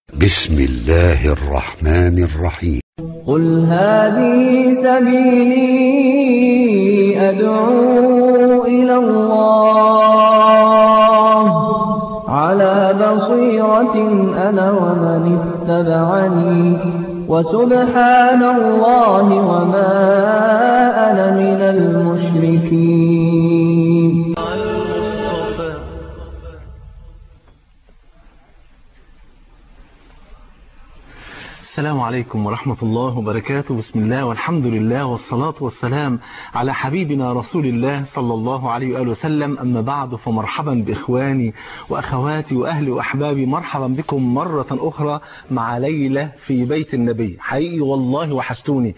بسم الله الرحمن الرحيم قل هذه سبيلي أدعو إلى الله على بصيرة أنا ومن اتبعني وسبحان الله وما أنا من المشركين السلام عليكم ورحمة الله وبركاته بسم الله والحمد لله والصلاة والسلام على حبيبنا رسول الله صلى الله عليه وآله وسلم أما بعد فمرحبا بإخواني وأخواتي وأهلي وأحبابي مرحبا بكم مرة أخرى مع ليلة في بيت النبي حقيقي والله وحشتوني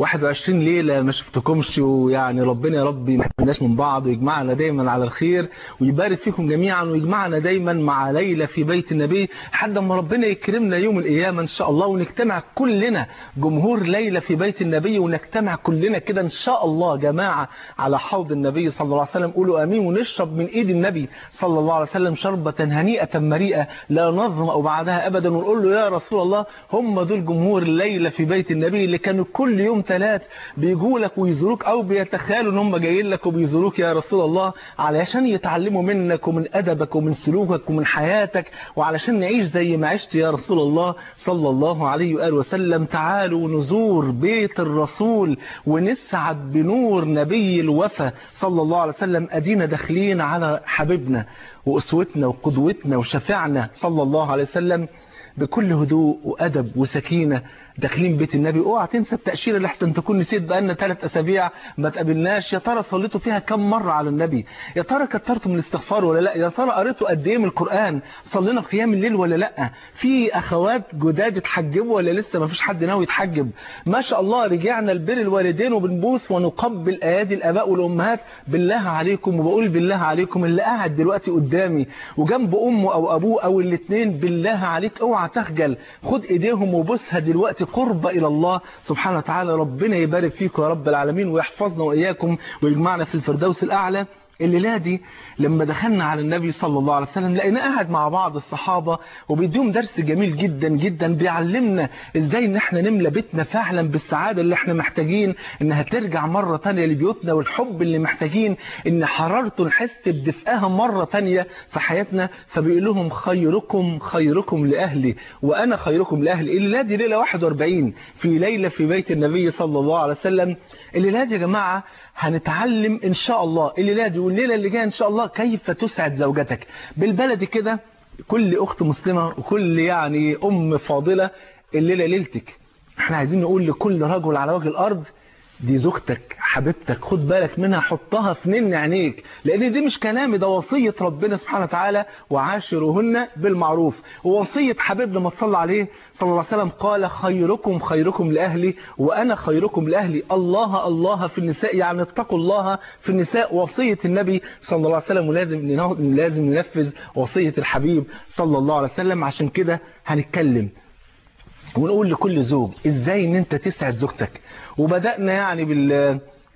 21 ليلة ما شفتكمش ويعني ربنا يا رب ما يحرمناش من بعض ويجمعنا دايما على الخير ويبارك فيكم جميعا ويجمعنا دايما مع ليلة في بيت النبي لحد ما ربنا يكرمنا يوم القيامة إن شاء الله ونجتمع كلنا جمهور ليلة في بيت النبي ونجتمع كلنا كده إن شاء الله جماعة على حوض النبي صلى الله عليه وسلم قولوا أمين ونشرب من إيد النبي صلى الله عليه وسلم شربة هنيئة مريئة لا نظمأ بعدها أبدا ونقول له يا رسول الله هم دول جمهور الليلة في بيت النبي اللي كانوا كل يوم ثلاث بيجوا لك ويزوروك أو بيتخيلوا إن هم جايين لك وبيزوروك يا رسول الله علشان يتعلموا منك ومن أدبك ومن سلوكك ومن حياتك وعلشان نعيش زي ما عشت يا رسول الله صلى الله عليه وآله وسلم تعالوا نزور بيت الرسول ونسعد بنور نبي الوفا صلى الله عليه وسلم أدينا داخلين على حبيبنا وأسوتنا وقدوتنا وشفعنا صلى الله عليه وسلم بكل هدوء وأدب وسكينة داخلين بيت النبي اوعى تنسى التأشيرة اللي احسن تكون نسيت بقالنا ثلاث أسابيع ما تقابلناش يا ترى صليتوا فيها كم مرة على النبي يا ترى كترتوا من الاستغفار ولا لا يا ترى قريتوا قد ايه من القرآن صلينا في قيام الليل ولا لا في أخوات جداد اتحجبوا ولا لسه ما فيش حد ناوي يتحجب ما شاء الله رجعنا لبر الوالدين وبنبوس ونقبل أيادي الآباء والأمهات بالله عليكم وبقول بالله عليكم اللي قاعد دلوقتي قدامي وجنب أمه أو أبوه أو الاثنين بالله عليك اوعى تخجل خد ايديهم وبوسها دلوقتي قرب إلى الله سبحانه وتعالى ربنا يبارك فيكم يا رب العالمين ويحفظنا وإياكم ويجمعنا في الفردوس الأعلى الليلة دي لما دخلنا على النبي صلى الله عليه وسلم لقينا قاعد مع بعض الصحابة وبيديهم درس جميل جدا جدا بيعلمنا ازاي ان احنا نملى بيتنا فعلا بالسعادة اللي احنا محتاجين انها ترجع مرة تانية لبيوتنا والحب اللي محتاجين ان حرارته نحس بدفئها مرة تانية في حياتنا فبيقول لهم خيركم خيركم لأهلي وأنا خيركم لأهلي الليلة دي ليلة 41 في ليلة في بيت النبي صلى الله عليه وسلم الليلة دي يا جماعة هنتعلم ان شاء الله الليله دي والليله اللي جايه ان شاء الله كيف تسعد زوجتك بالبلدي كده كل اخت مسلمه وكل يعني ام فاضله الليله ليلتك احنا عايزين نقول لكل رجل على وجه الارض دي زوجتك حبيبتك خد بالك منها حطها في نن عينيك لان دي مش كلامي ده وصية ربنا سبحانه وتعالى وعاشرهن بالمعروف ووصية حبيبنا ما تصلى عليه صلى الله عليه وسلم قال خيركم خيركم لأهلي وأنا خيركم لأهلي الله الله في النساء يعني اتقوا الله في النساء وصية النبي صلى الله عليه وسلم ولازم لازم ننفذ وصية الحبيب صلى الله عليه وسلم عشان كده هنتكلم ونقول لكل زوج ازاي ان انت تسعد زوجتك وبدأنا يعني بال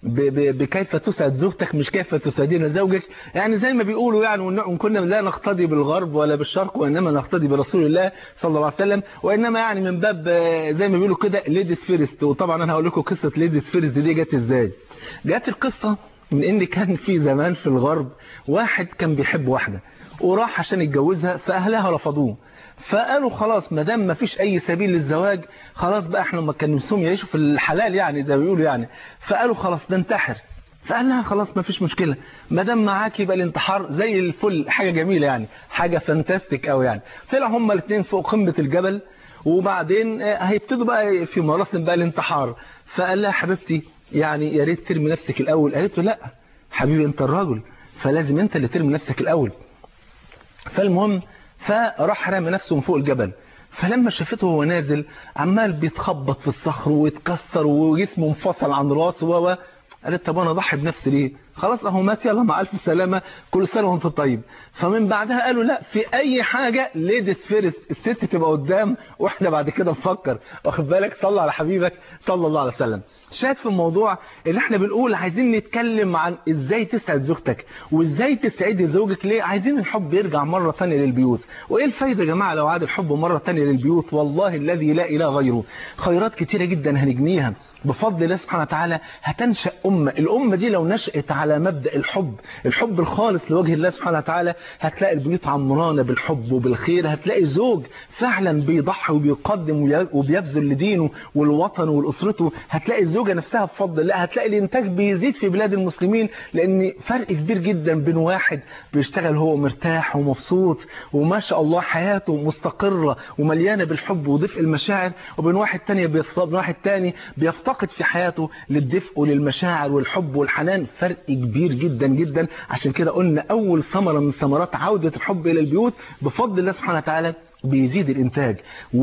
بكيف تسعد زوجتك مش كيف تسعدين زوجك يعني زي ما بيقولوا يعني وان كنا لا نقتدي بالغرب ولا بالشرق وانما نقتدي برسول الله صلى الله عليه وسلم وانما يعني من باب زي ما بيقولوا كده ليديز فيرست وطبعا انا هقول لكم قصه ليديز فيرست دي جت ازاي جت القصه من ان كان في زمان في الغرب واحد كان بيحب واحده وراح عشان يتجوزها فاهلها رفضوه فقالوا خلاص ما دام ما فيش اي سبيل للزواج خلاص بقى احنا كان نفسهم يعيشوا في الحلال يعني زي ما بيقولوا يعني فقالوا خلاص ننتحر فقال لها خلاص ما فيش مشكلة ما دام معاك يبقى الانتحار زي الفل حاجة جميلة يعني حاجة فانتاستيك قوي يعني طلع هما الاثنين فوق قمة الجبل وبعدين هيبتدوا بقى في مراسم بقى الانتحار فقال لها حبيبتي يعني يا ريت ترمي نفسك الاول قالت له لا حبيبي انت الراجل فلازم انت اللي ترمي نفسك الاول فالمهم فراح رامي نفسه من فوق الجبل فلما شافته وهو نازل عمال بيتخبط في الصخر ويتكسر وجسمه انفصل عن راسه و قالت طب انا اضحي بنفسي ليه خلاص اهو مات يلا مع الف سلامه كل سنه وانت طيب فمن بعدها قالوا لا في اي حاجه ليديز فيرست الست تبقى قدام واحنا بعد كده نفكر واخد بالك صلى على حبيبك صلى الله عليه وسلم شاهد في الموضوع اللي احنا بنقول عايزين نتكلم عن ازاي تسعد زوجتك وازاي تسعدي زوجك ليه عايزين الحب يرجع مره ثانيه للبيوت وايه الفايده يا جماعه لو عاد الحب مره ثانيه للبيوت والله الذي لا اله غيره خيرات كتيره جدا هنجنيها بفضل الله سبحانه وتعالى هتنشا امه الامه دي لو نشات على مبدا الحب الحب الخالص لوجه الله سبحانه وتعالى هتلاقي البيوت عمرانه بالحب وبالخير هتلاقي زوج فعلا بيضحي وبيقدم وبيبذل لدينه والوطن ولاسرته هتلاقي الزوجه نفسها بفضل الله هتلاقي الانتاج بيزيد في بلاد المسلمين لان فرق كبير جدا بين واحد بيشتغل هو مرتاح ومبسوط وما شاء الله حياته مستقره ومليانه بالحب ودفء المشاعر وبين واحد تاني بين واحد تاني بيفتقد في حياته للدفء وللمشاعر والحب والحنان فرق كبير جدا جدا عشان كده قلنا اول ثمره من ثمرات عوده الحب الى البيوت بفضل الله سبحانه وتعالى بيزيد الانتاج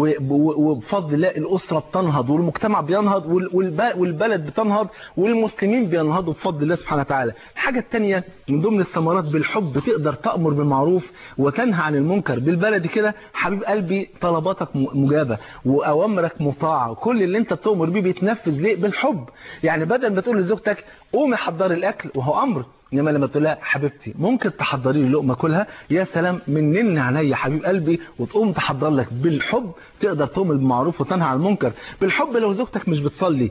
وبفضل الله الاسره بتنهض والمجتمع بينهض والبلد بتنهض والمسلمين بينهضوا بفضل الله سبحانه وتعالى الحاجه الثانيه من ضمن الثمرات بالحب تقدر تامر بالمعروف وتنهى عن المنكر بالبلد كده حبيب قلبي طلباتك مجابه واوامرك مطاعه كل اللي انت بتؤمر بيه بيتنفذ ليه بالحب يعني بدل ما تقول لزوجتك قومي حضري الاكل وهو امر انما لما تقول لها حبيبتي ممكن تحضري لي لقمه كلها يا سلام منن عينيا حبيب قلبي وتقوم تحضر لك بالحب تقدر تؤمر بالمعروف وتنهى عن المنكر بالحب لو زوجتك مش بتصلي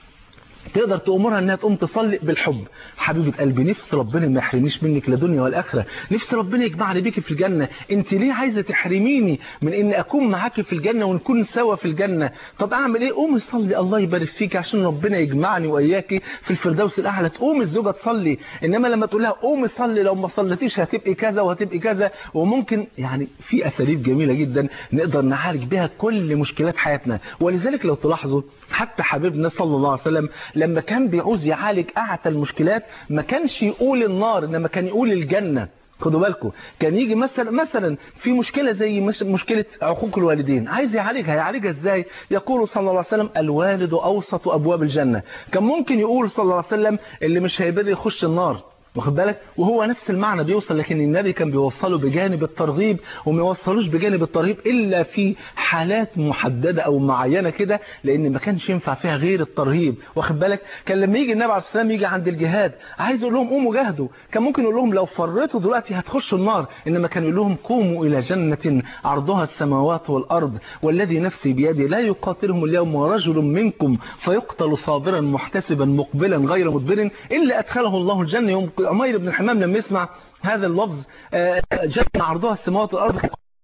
تقدر تأمرها انها تقوم تصلي بالحب حبيبة قلبي نفس ربنا ما يحرمنيش منك لا دنيا ولا اخره نفس ربنا يجمعني بيكي في الجنة انت ليه عايزة تحرميني من ان اكون معاكي في الجنة ونكون سوا في الجنة طب اعمل ايه قومي صلي الله يبارك فيك عشان ربنا يجمعني واياكي في الفردوس الاعلى تقوم الزوجة تصلي انما لما تقول لها قومي صلي لو ما صليتيش هتبقي كذا وهتبقي كذا وممكن يعني في اساليب جميلة جدا نقدر نعالج بها كل مشكلات حياتنا ولذلك لو تلاحظوا حتى حبيبنا صلى الله عليه وسلم لما كان بيعوز يعالج أعتى المشكلات ما كانش يقول النار إنما كان يقول الجنة خدوا بالكم كان يجي مثلا مثلا في مشكله زي مشكله عقوق الوالدين عايز يعالجها يعالجها ازاي يقول صلى الله عليه وسلم الوالد اوسط ابواب الجنه كان ممكن يقول صلى الله عليه وسلم اللي مش هيبر يخش النار واخد بالك وهو نفس المعنى بيوصل لكن النبي كان بيوصله بجانب الترغيب وما يوصلوش بجانب الترغيب الا في حالات محدده او معينه كده لان ما كانش ينفع فيها غير الترهيب واخد بالك كان لما يجي النبي عليه الصلاه والسلام يجي عند الجهاد عايز يقول لهم قوموا جاهدوا كان ممكن يقول لهم لو فرطوا دلوقتي هتخشوا النار انما كان يقول لهم قوموا الى جنه عرضها السماوات والارض والذي نفسي بيده لا يقاتلهم اليوم رجل منكم فيقتل صابرا محتسبا مقبلا غير مدبر الا ادخله الله الجنه يوم عمير بن الحمام لما يسمع هذا اللفظ جنة عرضها السماوات والأرض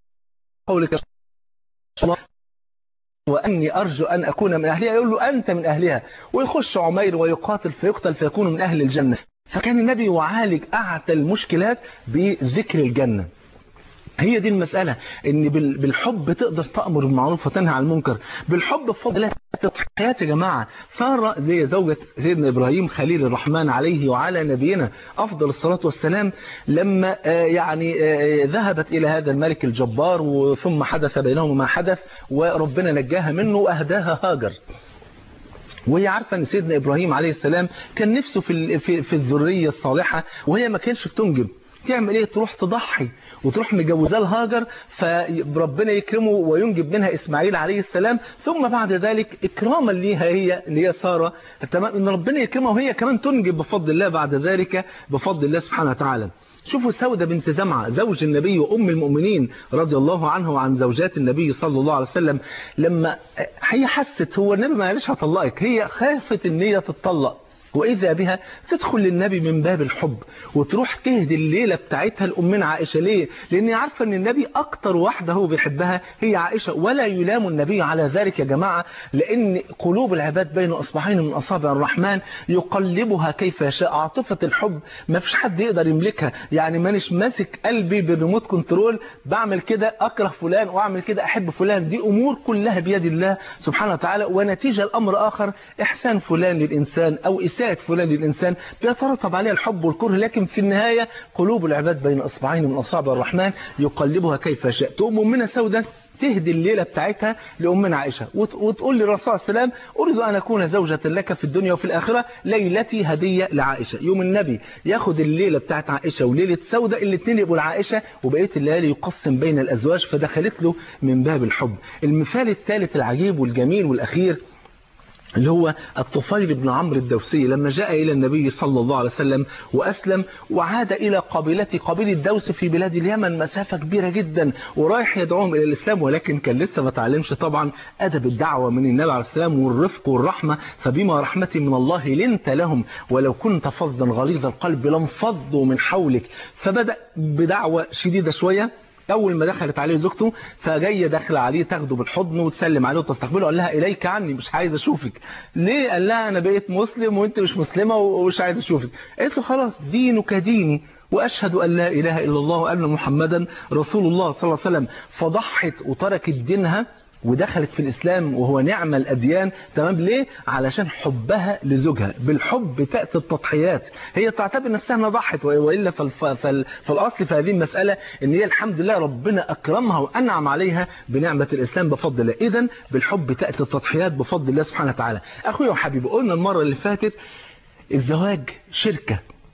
قولك الله وأني أرجو أن أكون من أهلها يقول له أنت من أهلها ويخش عمير ويقاتل فيقتل فيكون من أهل الجنة فكان النبي يعالج أعتى المشكلات بذكر الجنة هي دي المسألة ان بالحب تقدر تأمر بالمعروف وتنهى عن المنكر بالحب بفضل الله التضحيات يا جماعة سارة زي زوجة سيدنا إبراهيم خليل الرحمن عليه وعلى نبينا أفضل الصلاة والسلام لما يعني ذهبت إلى هذا الملك الجبار وثم حدث بينهما ما حدث وربنا نجاها منه وأهداها هاجر وهي عارفة ان سيدنا ابراهيم عليه السلام كان نفسه في في, في الذرية الصالحة وهي ما كانش بتنجب تعمل ايه تروح تضحي وتروح مجوزاه لهاجر فربنا يكرمه وينجب منها اسماعيل عليه السلام ثم بعد ذلك اكراما ليها هي اللي هي ساره تمام ان ربنا يكرمها وهي كمان تنجب بفضل الله بعد ذلك بفضل الله سبحانه وتعالى شوفوا سودة بنت زمعة زوج النبي وأم المؤمنين رضي الله عنه وعن زوجات النبي صلى الله عليه وسلم لما هي حست هو النبي ما قالش هطلقك هي خافت ان هي تتطلق وإذا بها تدخل للنبي من باب الحب وتروح تهدي الليلة بتاعتها لأمنا عائشة ليه؟ لأن عارفة أن النبي أكتر واحدة هو بيحبها هي عائشة ولا يلام النبي على ذلك يا جماعة لأن قلوب العباد بين أصبعين من أصابع الرحمن يقلبها كيف يشاء عاطفة الحب ما فيش حد يقدر يملكها يعني مانيش ماسك قلبي بالريموت كنترول بعمل كده أكره فلان وأعمل كده أحب فلان دي أمور كلها بيد الله سبحانه وتعالى ونتيجة الأمر آخر إحسان فلان للإنسان أو إساءة فلان للإنسان بيترتب عليها الحب والكره لكن في النهاية قلوب العباد بين أصبعين من أصابع الرحمن يقلبها كيف يشاء تؤمن منها سودة تهدي الليلة بتاعتها لأمنا عائشة وت- وتقول للرسول صلى الله عليه وسلم أريد أن أكون زوجة لك في الدنيا وفي الآخرة ليلتي هدية لعائشة يوم النبي ياخد الليلة بتاعت عائشة وليلة سودة الاثنين يبقوا لعائشة وبقية الليالي يقسم بين الأزواج فدخلت له من باب الحب المثال الثالث العجيب والجميل والأخير اللي هو الطفيل بن عمرو الدوسي لما جاء إلى النبي صلى الله عليه وسلم وأسلم وعاد إلى قبيلته قبيلة دوس في بلاد اليمن مسافة كبيرة جدا ورايح يدعوهم إلى الإسلام ولكن كان لسه ما تعلمش طبعا أدب الدعوة من النبي عليه السلام والرفق والرحمة فبما رحمة من الله لنت لهم ولو كنت فظا غليظ القلب لانفضوا من حولك فبدأ بدعوة شديدة شوية اول ما دخلت عليه زوجته فجايه داخله عليه تاخده بالحضن وتسلم عليه وتستقبله قال لها اليك عني مش عايز اشوفك ليه قال لها انا بقيت مسلم وانت مش مسلمه ومش عايز اشوفك قالت له خلاص دينك ديني واشهد ان لا اله الا الله وان محمدا رسول الله صلى الله عليه وسلم فضحت وتركت دينها ودخلت في الإسلام وهو نعم الأديان تمام ليه؟ علشان حبها لزوجها بالحب تأتي التضحيات هي تعتبر نفسها انها ضحت وإلا فالف... فال... فالأصل في هذه المسألة إن هي الحمد لله ربنا أكرمها وأنعم عليها بنعمة الإسلام بفضل الله إذا بالحب تأتي التضحيات بفضل الله سبحانه وتعالى أخويا وحبيبي قلنا المرة اللي فاتت الزواج شركة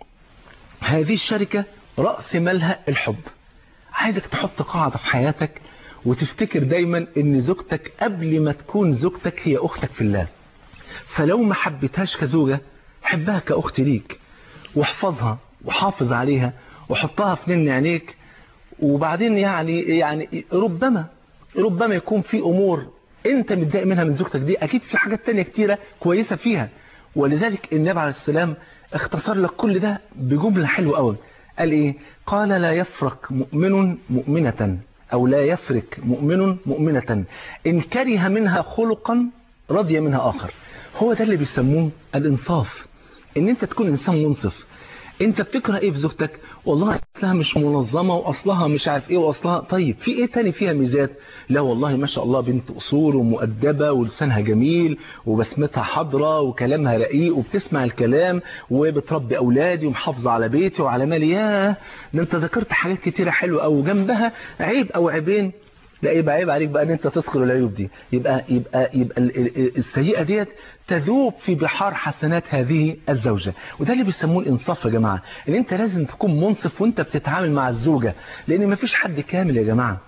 هذه الشركة رأس مالها الحب عايزك تحط قاعدة في حياتك وتفتكر دايما ان زوجتك قبل ما تكون زوجتك هي اختك في الله فلو ما حبيتهاش كزوجة حبها كأخت ليك واحفظها وحافظ عليها وحطها في نن عينيك وبعدين يعني يعني ربما ربما يكون في امور انت متضايق منها من زوجتك دي اكيد في حاجات تانية كتيرة كويسة فيها ولذلك النبي عليه السلام اختصر لك كل ده بجملة حلوة قوي قال ايه قال لا يفرق مؤمن مؤمنة أو لا يفرك مؤمن مؤمنة إن كره منها خلقا رضي منها آخر هو ده اللي بيسموه الإنصاف إن أنت تكون إنسان منصف أنت بتكره إيه في زوجتك والله أصلها مش منظمة وأصلها مش عارف إيه وأصلها طيب في إيه تاني فيها ميزات لا والله ما شاء الله بنت أصول ومؤدبة ولسانها جميل وبسمتها حضرة وكلامها رقيق وبتسمع الكلام وبتربي أولادي ومحافظة على بيتي وعلى مالي ياه ده أنت ذكرت حاجات كتيرة حلوة أو جنبها عيب أو عيبين لا يبقى عيب عليك بقى ان انت تذكر العيوب دي يبقى يبقى يبقى السيئه ديت تذوب في بحار حسنات هذه الزوجه وده اللي بيسموه الانصاف يا جماعه ان انت لازم تكون منصف وانت بتتعامل مع الزوجه لان مفيش حد كامل يا جماعه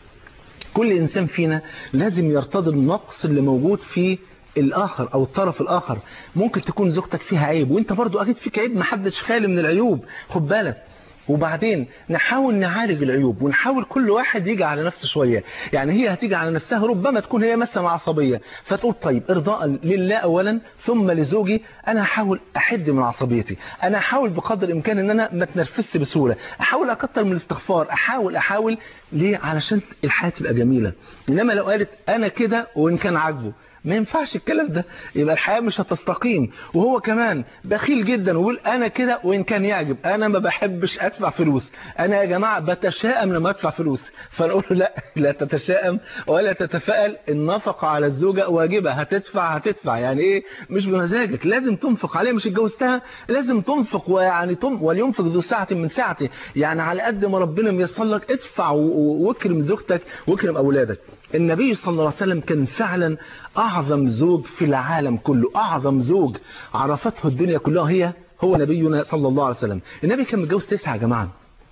كل انسان فينا لازم يرتضي النقص اللي موجود في الاخر او الطرف الاخر ممكن تكون زوجتك فيها عيب وانت برضو اكيد فيك عيب محدش خالي من العيوب خد بالك وبعدين نحاول نعالج العيوب ونحاول كل واحد يجي على نفسه شوية يعني هي هتيجي على نفسها ربما تكون هي مثلا عصبية فتقول طيب ارضاء لله اولا ثم لزوجي انا هحاول احد من عصبيتي انا هحاول بقدر الامكان ان انا ما اتنرفزش بسهولة احاول اكتر من الاستغفار احاول احاول ليه علشان الحياة تبقى جميلة انما لو قالت انا كده وان كان عاجبه ما ينفعش الكلام ده يبقى الحياة مش هتستقيم وهو كمان بخيل جدا ويقول انا كده وان كان يعجب انا ما بحبش ادفع فلوس انا يا جماعة بتشائم لما ادفع فلوس فنقول له لا لا تتشائم ولا تتفائل النفقة على الزوجة واجبة هتدفع هتدفع يعني ايه مش بمزاجك لازم تنفق عليها مش اتجوزتها لازم تنفق ويعني تم ولينفق ذو ساعة من ساعته يعني على قد ما ربنا ميسر لك ادفع واكرم زوجتك واكرم اولادك النبي صلى الله عليه وسلم كان فعلا أعظم زوج في العالم كله أعظم زوج عرفته الدنيا كلها هي هو نبينا صلى الله عليه وسلم النبي كان متجوز تسعة يا جماعة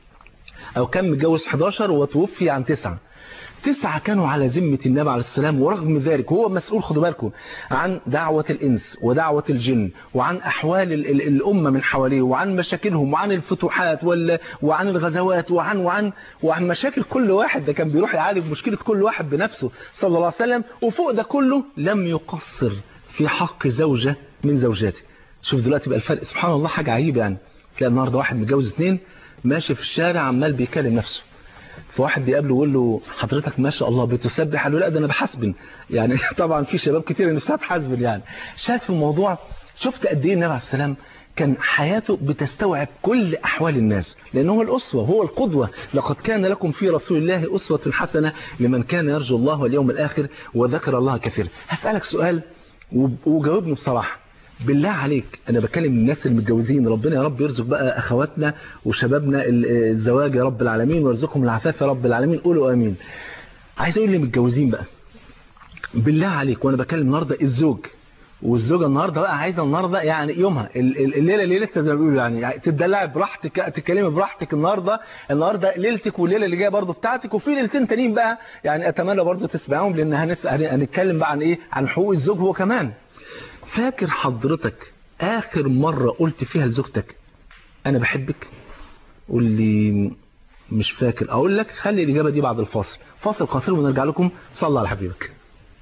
أو كان متجوز 11 وتوفي عن تسعة تسعة كانوا على ذمة النبي عليه السلام ورغم ذلك هو مسؤول خدوا بالكم عن دعوة الإنس ودعوة الجن وعن أحوال ال ال الأمة من حواليه وعن مشاكلهم وعن الفتوحات وعن الغزوات وعن وعن وعن مشاكل كل واحد ده كان بيروح يعالج مشكلة كل واحد بنفسه صلى الله عليه وسلم وفوق ده كله لم يقصر في حق زوجة من زوجاته شوف دلوقتي بقى الفرق سبحان الله حاجة عجيبة يعني تلاقي النهارده واحد متجوز اثنين ماشي في الشارع عمال بيكلم نفسه فواحد بيقابله ويقول له حضرتك ما شاء الله بتسبح قال له لا ده انا بحاسبن يعني طبعا في شباب كتير نفسها تحاسبن يعني شاهد في الموضوع شفت قد ايه النبي عليه السلام كان حياته بتستوعب كل احوال الناس لانه هو الاسوه هو القدوه لقد كان لكم في رسول الله اسوه حسنه لمن كان يرجو الله واليوم الاخر وذكر الله كثيرا هسالك سؤال وجاوبني بصراحه بالله عليك انا بكلم الناس المتجوزين ربنا يا رب يرزق بقى اخواتنا وشبابنا الزواج يا رب العالمين ويرزقهم العفاف يا رب العالمين قولوا امين عايز اقول للمتجوزين بقى بالله عليك وانا بكلم النهارده الزوج والزوجه النهارده بقى عايزه النهارده يعني يومها ال- ال- الليله ليلتها زي ما بيقولوا يعني, يعني تدلعي براحتك تتكلمي براحتك النهارده النهارده ليلتك والليله اللي جايه برضه بتاعتك وفي ليلتين تانيين بقى يعني اتمنى برضه تسمعهم لان هنس- هن- هنتكلم بقى عن ايه عن حقوق الزوج هو كمان فاكر حضرتك اخر مره قلت فيها لزوجتك انا بحبك قول لي مش فاكر اقول لك خلي الاجابه دي بعد الفاصل فاصل قصير ونرجع لكم صلى على حبيبك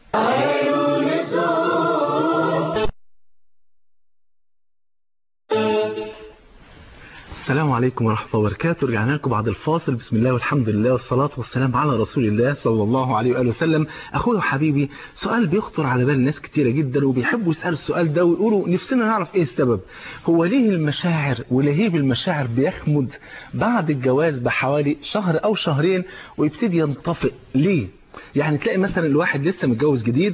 السلام عليكم ورحمة الله وبركاته رجعنا لكم بعد الفاصل بسم الله والحمد لله والصلاة والسلام على رسول الله صلى الله عليه وآله وسلم أخويا وحبيبي سؤال بيخطر على بال ناس كتيرة جدا وبيحبوا يسألوا السؤال ده ويقولوا نفسنا نعرف إيه السبب هو ليه المشاعر ولهيب المشاعر بيخمد بعد الجواز بحوالي شهر أو شهرين ويبتدي ينطفئ ليه يعني تلاقي مثلا الواحد لسه متجوز جديد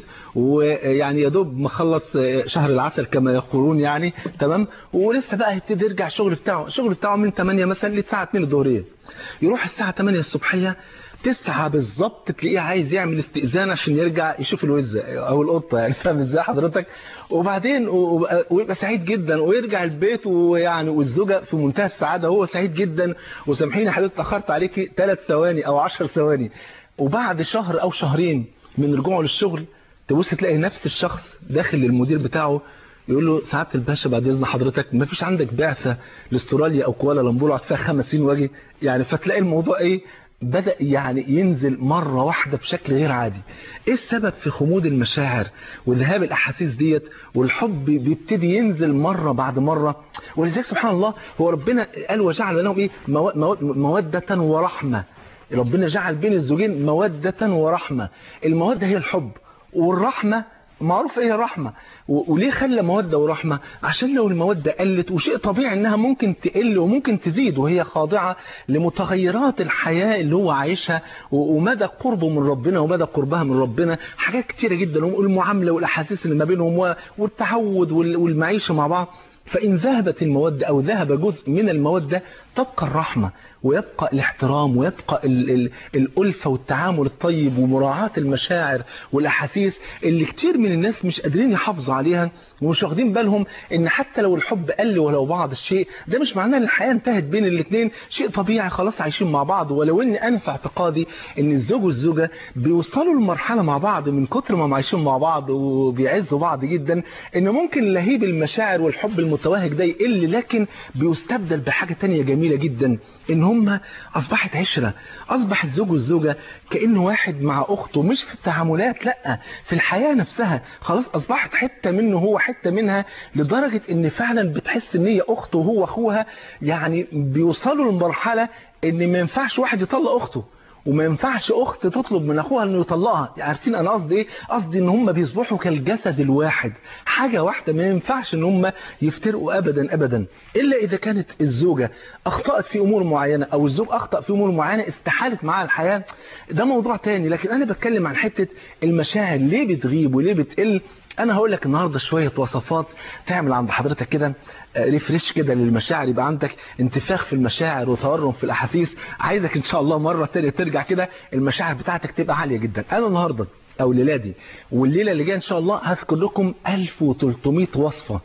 ويعني يا دوب مخلص شهر العسل كما يقولون يعني تمام ولسه بقى هيبتدي يرجع الشغل بتاعه الشغل بتاعه من 8 مثلا للساعه 2 الظهريه يروح الساعه 8 الصبحيه تسعة بالظبط تلاقيه عايز يعمل استئذان عشان يرجع يشوف الوزة او القطة يعني فاهم ازاي حضرتك وبعدين و- ويبقى سعيد جدا ويرجع البيت ويعني والزوجة في منتهى السعادة هو سعيد جدا وسامحيني يا حبيبتي اتأخرت عليكي ثلاث ثواني او 10 ثواني وبعد شهر او شهرين من رجوعه للشغل تبص تلاقي نفس الشخص داخل للمدير بتاعه يقول له سعاده الباشا بعد اذن حضرتك ما فيش عندك بعثه لاستراليا او كوالالمبور اقعد فيها خمس سنين واجي يعني فتلاقي الموضوع ايه بدا يعني ينزل مره واحده بشكل غير عادي ايه السبب في خمود المشاعر وذهاب الاحاسيس ديت والحب بيبتدي ينزل مره بعد مره ولذلك سبحان الله هو ربنا قال وجعل بينهم ايه مو- مو- موده ورحمه ربنا جعل بين الزوجين مودة ورحمة المودة هي الحب والرحمة معروف ايه الرحمة و- وليه خلى مودة ورحمة عشان لو المودة قلت وشيء طبيعي انها ممكن تقل وممكن تزيد وهي خاضعة لمتغيرات الحياة اللي هو عايشها و- ومدى قربه من ربنا ومدى قربها من ربنا حاجات كتيرة جدا والمعاملة والاحاسيس اللي ما بينهم و- والتعود وال- والمعيشة مع بعض فإن ذهبت المودة أو ذهب جزء من المودة تبقى الرحمة ويبقى الاحترام ويبقى ال ال الألفة والتعامل الطيب ومراعاة المشاعر والأحاسيس اللي كتير من الناس مش قادرين يحافظوا عليها ومش واخدين بالهم إن حتى لو الحب قل ولو بعض الشيء ده مش معناه إن الحياة انتهت بين الاثنين شيء طبيعي خلاص عايشين مع بعض ولو إن أنا في اعتقادي إن الزوج والزوجة بيوصلوا لمرحلة مع بعض من كتر ما هم عايشين مع بعض وبيعزوا بعض جدا إن ممكن لهيب المشاعر والحب المتوهج ده يقل لكن بيستبدل بحاجة تانية جميلة جدا إن هم أصبحت عشرة أصبح الزوج والزوجة كأنه واحد مع أخته مش في التعاملات لأ في الحياة نفسها خلاص أصبحت حتة منه هو حتة منها لدرجة إن فعلا بتحس إن هي أخته وهو أخوها يعني بيوصلوا لمرحلة إن ما ينفعش واحد يطلق أخته وما ينفعش اخت تطلب من اخوها انه يطلقها عارفين انا قصدي ايه قصدي ان هم بيصبحوا كالجسد الواحد حاجه واحده ما ينفعش ان هم يفترقوا ابدا ابدا الا اذا كانت الزوجه اخطات في امور معينه او الزوج اخطا في امور معينه استحالت معاها الحياه ده موضوع تاني لكن انا بتكلم عن حته المشاعر ليه بتغيب وليه بتقل انا هقول لك النهارده شويه وصفات تعمل عند حضرتك كده آه، ريفريش كده للمشاعر يبقى عندك انتفاخ في المشاعر وتورم في الاحاسيس عايزك ان شاء الله مره تانية ترجع كده المشاعر بتاعتك تبقى عاليه جدا انا النهارده او الليله دي والليله اللي جايه ان شاء الله هذكر لكم 1300 وصفه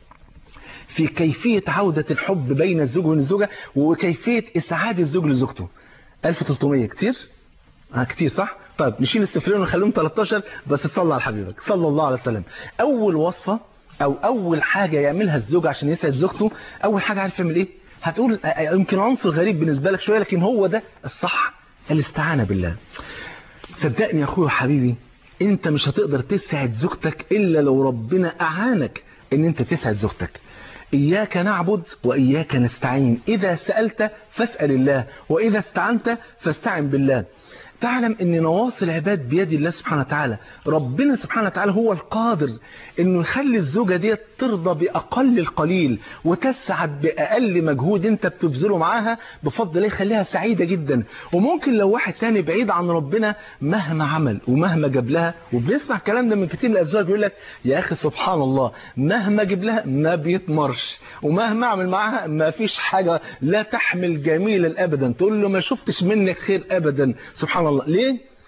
في كيفيه عوده الحب بين الزوج والزوجه وكيفيه اسعاد الزوج لزوجته 1300 كتير اه كتير صح طيب نشيل الصفرين ونخليهم 13 بس تصلي على حبيبك صلى الله عليه وسلم اول وصفه او اول حاجه يعملها الزوج عشان يسعد زوجته اول حاجه عارف يعمل ايه هتقول آه، آه، يمكن عنصر غريب بالنسبه لك شويه لكن هو ده الصح الاستعانه بالله صدقني يا اخويا وحبيبي انت مش هتقدر تسعد زوجتك الا لو ربنا اعانك ان انت تسعد زوجتك إياك نعبد وإياك نستعين إذا سألت فاسأل الله وإذا استعنت فاستعن بالله تعلم ان نواصي العباد بيد الله سبحانه وتعالى ربنا سبحانه وتعالى هو القادر انه يخلي الزوجه ديت ترضى باقل القليل وتسعد باقل مجهود انت بتبذله معاها بفضل الله يخليها سعيده جدا وممكن لو واحد تاني بعيد عن ربنا مهما عمل ومهما جاب لها وبنسمع الكلام ده من كتير من الازواج بيقول لك يا اخي سبحان الله مهما اجيب لها ما بيتمرش ومهما اعمل معاها ما فيش حاجه لا تحمل جميلا ابدا تقول له ما شفتش منك خير ابدا سبحان الله ليه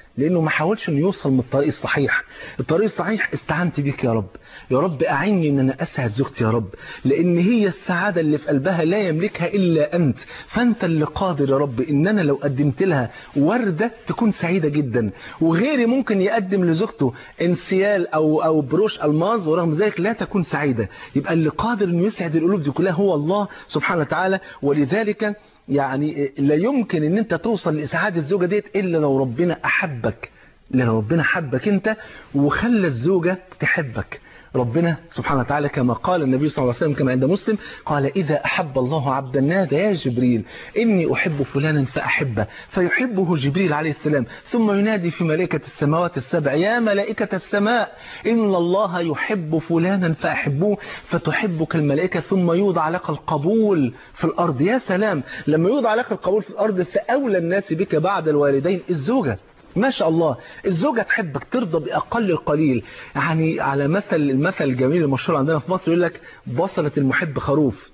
لانه ما حاولش انه يوصل من الطريق الصحيح الطريق الصحيح استعنت بيك يا رب يا رب اعني ان انا اسعد زوجتي يا رب لان هي السعاده اللي في قلبها لا يملكها الا انت فانت اللي قادر يا رب ان انا لو قدمت لها ورده تكون سعيده جدا وغيري ممكن يقدم لزوجته انسيال او او بروش الماظ ورغم ذلك لا تكون سعيده يبقى اللي قادر انه يسعد القلوب دي كلها هو الله سبحانه وتعالى ولذلك يعني لا يمكن ان انت توصل لاسعاد الزوجه ديت الا لو ربنا احبك لو ربنا حبك انت وخلى الزوجه تحبك ربنا سبحانه وتعالى كما قال النبي صلى الله عليه وسلم كما عند مسلم قال إذا أحب الله عبدا نادى يا جبريل إني أحب فلانا فأحبه فيحبه جبريل عليه السلام ثم ينادي في ملائكة السماوات السبع يا ملائكة السماء إن الله يحب فلانا فأحبوه فتحبك الملائكة ثم يوضع لك القبول في الأرض يا سلام لما يوضع لك القبول في الأرض فأولى الناس بك بعد الوالدين الزوجة ما شاء الله الزوجة تحبك ترضى بأقل القليل يعني على مثل المثل الجميل المشهور عندنا في مصر يقول لك بصلة المحب خروف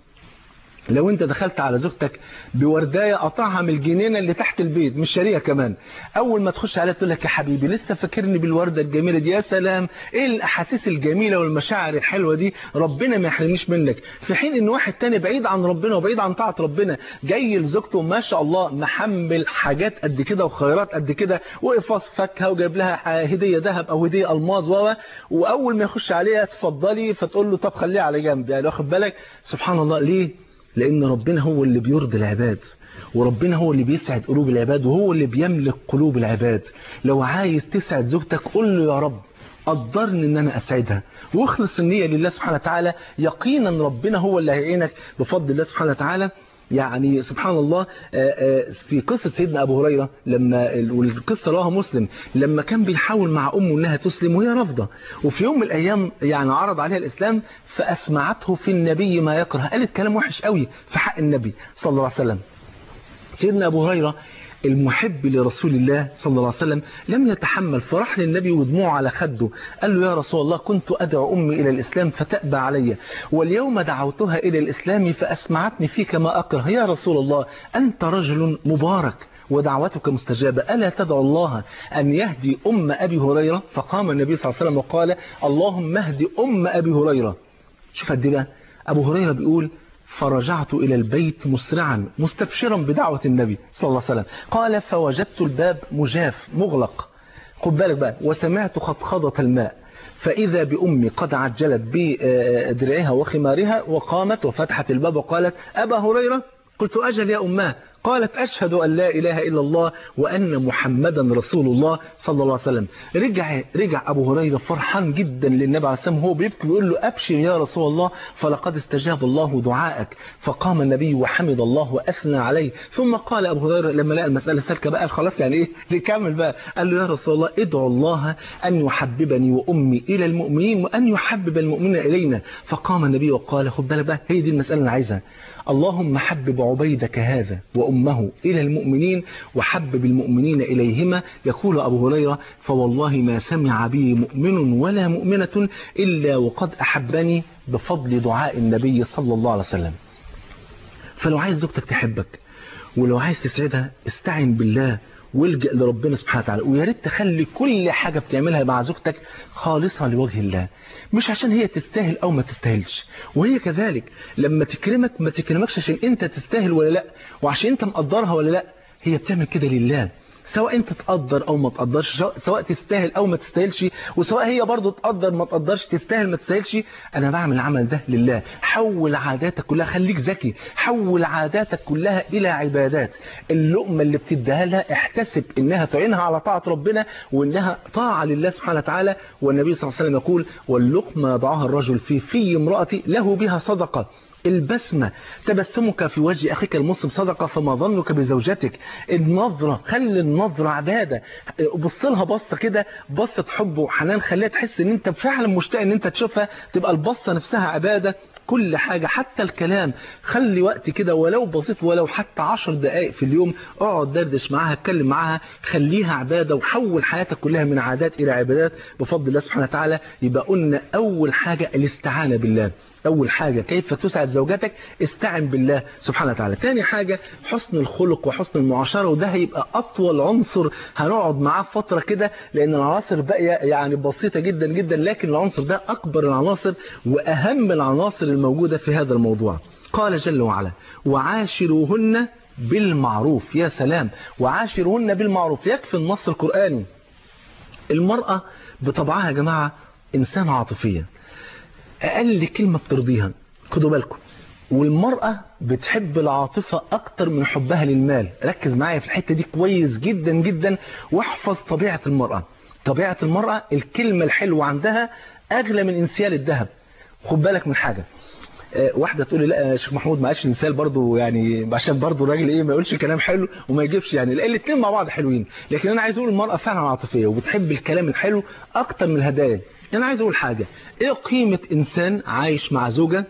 لو انت دخلت على زوجتك بوردايه قطعها من الجنينه اللي تحت البيت مش شاريها كمان اول ما تخش عليها تقول لك يا حبيبي لسه فاكرني بالورده الجميله دي يا سلام ايه الاحاسيس الجميله والمشاعر الحلوه دي ربنا ما يحرمنيش منك في حين ان واحد تاني بعيد عن ربنا وبعيد عن طاعه ربنا جاي لزوجته ما شاء الله محمل حاجات قد كده وخيرات قد كده وقفاص فاكهه وجايب لها هديه ذهب او هديه الماظ و واول ما يخش عليها اتفضلي فتقول له طب خليها على جنب يعني واخد بالك سبحان الله ليه لأن ربنا هو اللي بيرضي العباد وربنا هو اللي بيسعد قلوب العباد وهو اللي بيملك قلوب العباد لو عايز تسعد زوجتك قل له يا رب قدرني ان انا اسعدها واخلص النية لله سبحانه وتعالى يقينا ربنا هو اللي هيعينك بفضل الله سبحانه وتعالى يعني سبحان الله في قصة سيدنا أبو هريرة لما والقصة رواها مسلم لما كان بيحاول مع أمه أنها تسلم وهي رافضة وفي يوم من الأيام يعني عرض عليها الإسلام فأسمعته في النبي ما يكره قالت كلام وحش قوي في حق النبي صلى الله عليه وسلم سيدنا أبو هريرة المحب لرسول الله صلى الله عليه وسلم لم يتحمل فراح للنبي ودموعه على خده قال له يا رسول الله كنت أدعو أمي إلى الإسلام فتأبى علي واليوم دعوتها إلى الإسلام فأسمعتني فيك ما أكره يا رسول الله أنت رجل مبارك ودعوتك مستجابة ألا تدعو الله أن يهدي أم أبي هريرة فقام النبي صلى الله عليه وسلم وقال اللهم اهدي أم أبي هريرة شوف قد بقى أبو هريرة بيقول فرجعت إلى البيت مسرعا مستبشرا بدعوة النبي صلى الله عليه وسلم قال فوجدت الباب مجاف مغلق خد بالك بقى وسمعت خطخضة الماء فإذا بأمي قد عجلت بدرعها وخمارها وقامت وفتحت الباب وقالت أبا هريرة قلت أجل يا أماه قالت أشهد أن لا إله إلا الله وأن محمدا رسول الله صلى الله عليه وسلم رجع رجع أبو هريرة فرحان جدا للنبي عليه السلام هو بيبكي ويقول له أبشر يا رسول الله فلقد استجاب الله دعائك فقام النبي وحمد الله وأثنى عليه ثم قال أبو هريرة لما لقى المسألة سالكة بقى خلاص يعني إيه نكمل بقى قال له يا رسول الله ادعو الله أن يحببني وأمي إلى المؤمنين وأن يحبب المؤمنين إلينا فقام النبي وقال خد بالك بقى هي دي المسألة اللي عايزها اللهم حبب عبيدك هذا وأمه إلى المؤمنين وحبب المؤمنين إليهما يقول أبو هريرة فوالله ما سمع بي مؤمن ولا مؤمنة إلا وقد أحبني بفضل دعاء النبي صلى الله عليه وسلم فلو عايز زوجتك تحبك ولو عايز تسعدها استعن بالله والجأ لربنا سبحانه وتعالى ويا ريت تخلي كل حاجة بتعملها مع زوجتك خالصة لوجه الله مش عشان هي تستاهل او ما تستاهلش وهي كذلك لما تكرمك ما تكرمكش عشان انت تستاهل ولا لا وعشان انت مقدرها ولا لا هي بتعمل كده لله سواء انت تقدر او ما تقدرش سواء تستاهل او ما تستاهلش وسواء هي برضو تقدر ما تقدرش تستاهل ما تستاهلش انا بعمل العمل ده لله حول عاداتك كلها خليك ذكي حول عاداتك كلها الى عبادات اللقمه اللي بتديها لها احتسب انها تعينها على طاعه ربنا وانها طاعه لله سبحانه وتعالى والنبي صلى الله عليه وسلم يقول واللقمه يضعها الرجل في في امرأتي له بها صدقه البسمة تبسمك في وجه أخيك المسلم صدقة فما ظنك بزوجتك النظرة خلي النظرة عبادة بص لها بصة كده بصة حب وحنان خليها تحس ان انت فعلا مشتاق ان انت تشوفها تبقى البصة نفسها عبادة كل حاجة حتى الكلام خلي وقت كده ولو بسيط ولو حتى عشر دقائق في اليوم اقعد دردش معاها اتكلم معاها خليها عبادة وحول حياتك كلها من عادات إلى عبادات بفضل الله سبحانه وتعالى يبقى قلنا أول حاجة الاستعانة بالله أول حاجة كيف تسعد زوجتك استعن بالله سبحانه وتعالى تاني حاجة حسن الخلق وحسن المعاشرة وده هيبقى أطول عنصر هنقعد معاه فترة كده لأن العناصر باقية يعني بسيطة جدا جدا لكن العنصر ده أكبر العناصر وأهم العناصر الموجودة في هذا الموضوع قال جل وعلا وعاشروهن بالمعروف يا سلام وعاشروهن بالمعروف يكفي النص القرآني المرأة بطبعها يا جماعة إنسان عاطفية أقل كلمة بترضيها خدوا بالكم والمرأة بتحب العاطفة أكتر من حبها للمال ركز معايا في الحتة دي كويس جدا جدا واحفظ طبيعة المرأة طبيعة المرأة الكلمة الحلوة عندها أغلى من انسيال الذهب خد بالك من حاجة واحده تقول لي لا يا شيخ محمود ما عادش مثال برضه يعني عشان برضه الراجل ايه ما يقولش كلام حلو وما يجيبش يعني الاثنين مع بعض حلوين لكن انا عايز اقول المراه فعلا عاطفيه وبتحب الكلام الحلو اكتر من الهدايا انا عايز اقول حاجه ايه قيمه انسان عايش مع زوجه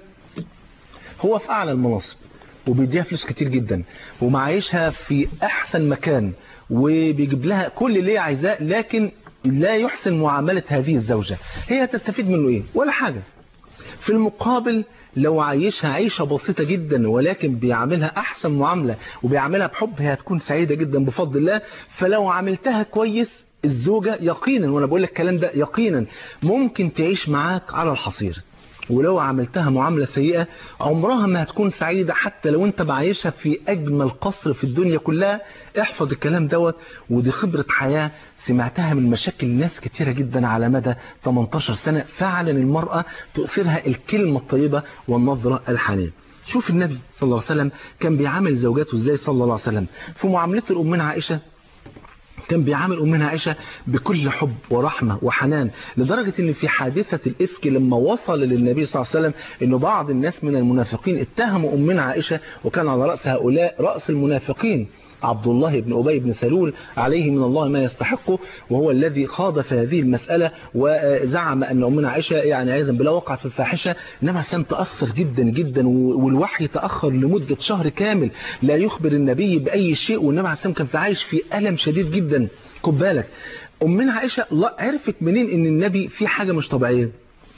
هو في اعلى المناصب وبيديها فلوس كتير جدا ومعايشها في احسن مكان وبيجيب لها كل اللي هي عايزاه لكن لا يحسن معامله هذه الزوجه هي تستفيد منه ايه ولا حاجه في المقابل لو عايشها عيشة بسيطة جدا ولكن بيعملها أحسن معاملة وبيعملها بحب هي هتكون سعيدة جدا بفضل الله فلو عملتها كويس الزوجة يقينا وأنا بقول لك الكلام ده يقينا ممكن تعيش معاك على الحصير ولو عملتها معاملة سيئة عمرها ما هتكون سعيدة حتى لو انت معيشها في أجمل قصر في الدنيا كلها احفظ الكلام دوت ودي خبرة حياة سمعتها من مشاكل ناس كتيرة جدا على مدى 18 سنة فعلا المرأة تؤثرها الكلمة الطيبة والنظرة الحنية شوف النبي صلى الله عليه وسلم كان بيعامل زوجاته ازاي صلى الله عليه وسلم في معاملته لأمنا عائشة كان بيعامل أمنا عائشة بكل حب ورحمة وحنان لدرجة أن في حادثة الإفك لما وصل للنبي صلى الله عليه وسلم أن بعض الناس من المنافقين اتهموا أمنا عائشة وكان على رأس هؤلاء رأس المنافقين عبد الله بن أبي بن سلول عليه من الله ما يستحقه وهو الذي خاض في هذه المسألة وزعم أن أمنا عائشة يعني عايزا بلا وقع في الفاحشة إنما سام تأخر جدا جدا والوحي تأخر لمدة شهر كامل لا يخبر النبي بأي شيء والنبي عليه كان في عايش في ألم شديد جدا خد بالك أمنا عائشة عرفت منين إن النبي في حاجة مش طبيعية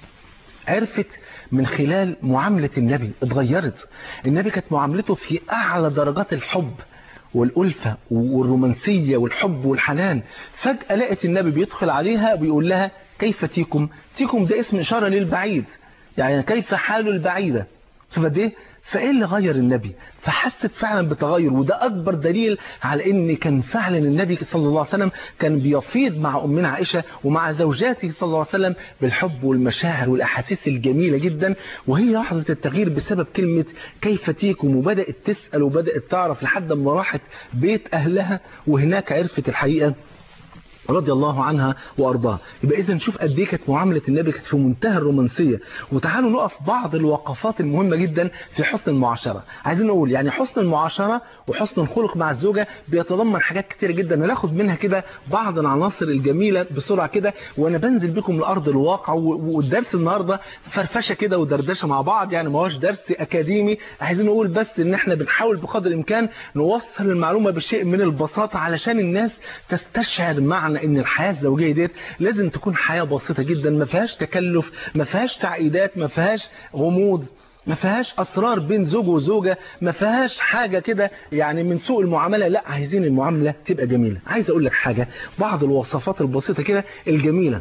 عرفت من خلال معاملة النبي اتغيرت النبي كانت معاملته في أعلى درجات الحب والألفة والرومانسية والحب والحنان فجأة لقت النبي بيدخل عليها بيقول لها كيف تيكم تيكم ده اسم إشارة للبعيد يعني كيف حال البعيدة شوف قد ايه فايه اللي غير النبي فحست فعلا بتغير وده اكبر دليل على ان كان فعلا النبي صلى الله عليه وسلم كان بيفيض مع امنا عائشه ومع زوجاته صلى الله عليه وسلم بالحب والمشاعر والاحاسيس الجميله جدا وهي لحظه التغيير بسبب كلمه كيف تيكم وبدات تسال وبدات تعرف لحد ما راحت بيت اهلها وهناك عرفت الحقيقه رضي الله عنها وارضاها يبقى اذا نشوف قد ايه كانت معامله النبي كانت في منتهى الرومانسيه وتعالوا نقف بعض الوقفات المهمه جدا في حسن المعاشره عايزين نقول يعني حسن المعاشره وحسن الخلق مع الزوجه بيتضمن حاجات كتيره جدا ناخد منها كده بعض العناصر الجميله بسرعه كده وانا بنزل بكم لارض الواقع والدرس النهارده فرفشه كده ودردشه مع بعض يعني ما هوش درس اكاديمي عايزين نقول بس ان احنا بنحاول بقدر الامكان نوصل المعلومه بشيء من البساطه علشان الناس تستشعر معنى ان الحياه الزوجيه ديت لازم تكون حياه بسيطه جدا ما فيهاش تكلف ما فيهاش تعقيدات ما فيهاش غموض ما فيهاش اسرار بين زوج وزوجه ما فيهاش حاجه كده يعني من سوء المعامله لا عايزين المعامله تبقى جميله عايز اقول لك حاجه بعض الوصفات البسيطه كده الجميله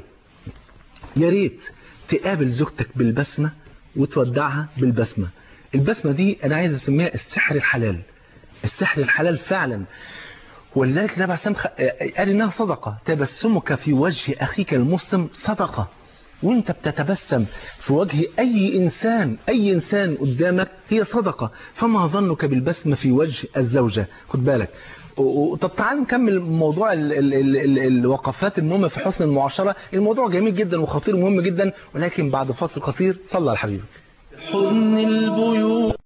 يا ريت تقابل زوجتك بالبسمه وتودعها بالبسمه البسمه دي انا عايز اسميها السحر الحلال السحر الحلال فعلا ولذلك النبي عليه الصلاه قال انها صدقه تبسمك في وجه اخيك المسلم صدقه وانت بتتبسم في وجه اي انسان اي انسان قدامك هي صدقه فما ظنك بالبسمه في وجه الزوجه خد بالك طب تعال نكمل موضوع ال ال ال ال الوقفات المهمه في حسن المعاشره الموضوع جميل جدا وخطير ومهم جدا ولكن بعد فاصل قصير صلى على حبيبك حضن البيوت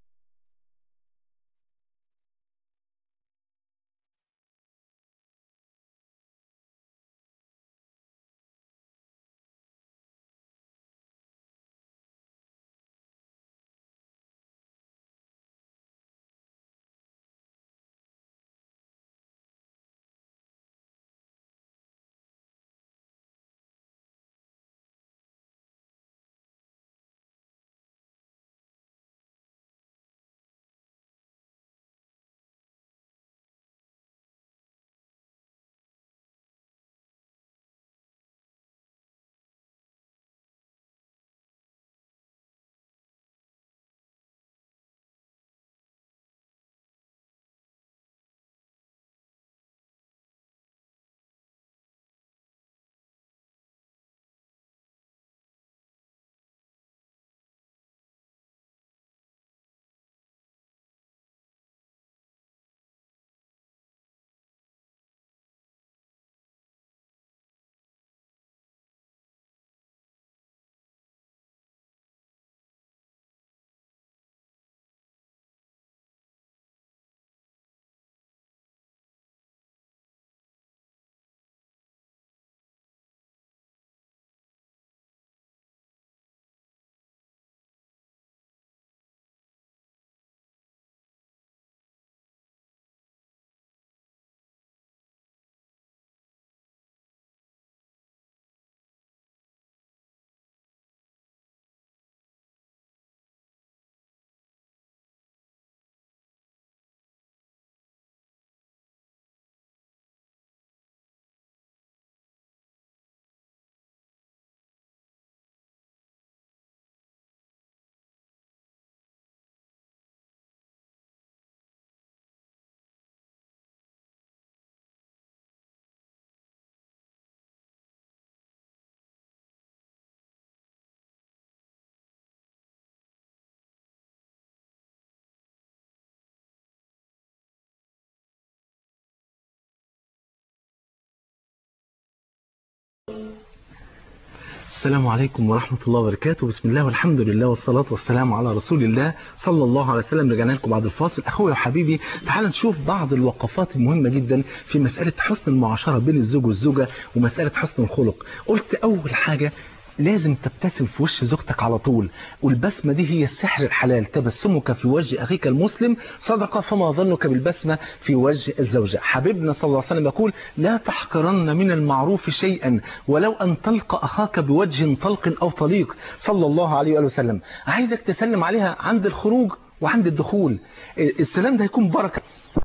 السلام عليكم ورحمة الله وبركاته بسم الله والحمد لله والصلاة والسلام على رسول الله صلى الله عليه وسلم رجعنا لكم بعد الفاصل أخويا وحبيبي تعال نشوف بعض الوقفات المهمة جدا في مسألة حسن المعاشرة بين الزوج والزوجة ومسألة حسن الخلق قلت أول حاجة لازم تبتسم في وش زوجتك على طول والبسمة دي هي السحر الحلال تبسمك في وجه أخيك المسلم صدقة فما ظنك بالبسمة في وجه الزوجة حبيبنا صلى الله عليه وسلم يقول لا تحقرن من المعروف شيئا ولو أن تلقى أخاك بوجه طلق أو طليق صلى الله عليه وآله وسلم عايزك تسلم عليها عند الخروج وعند الدخول السلام ده هيكون بركة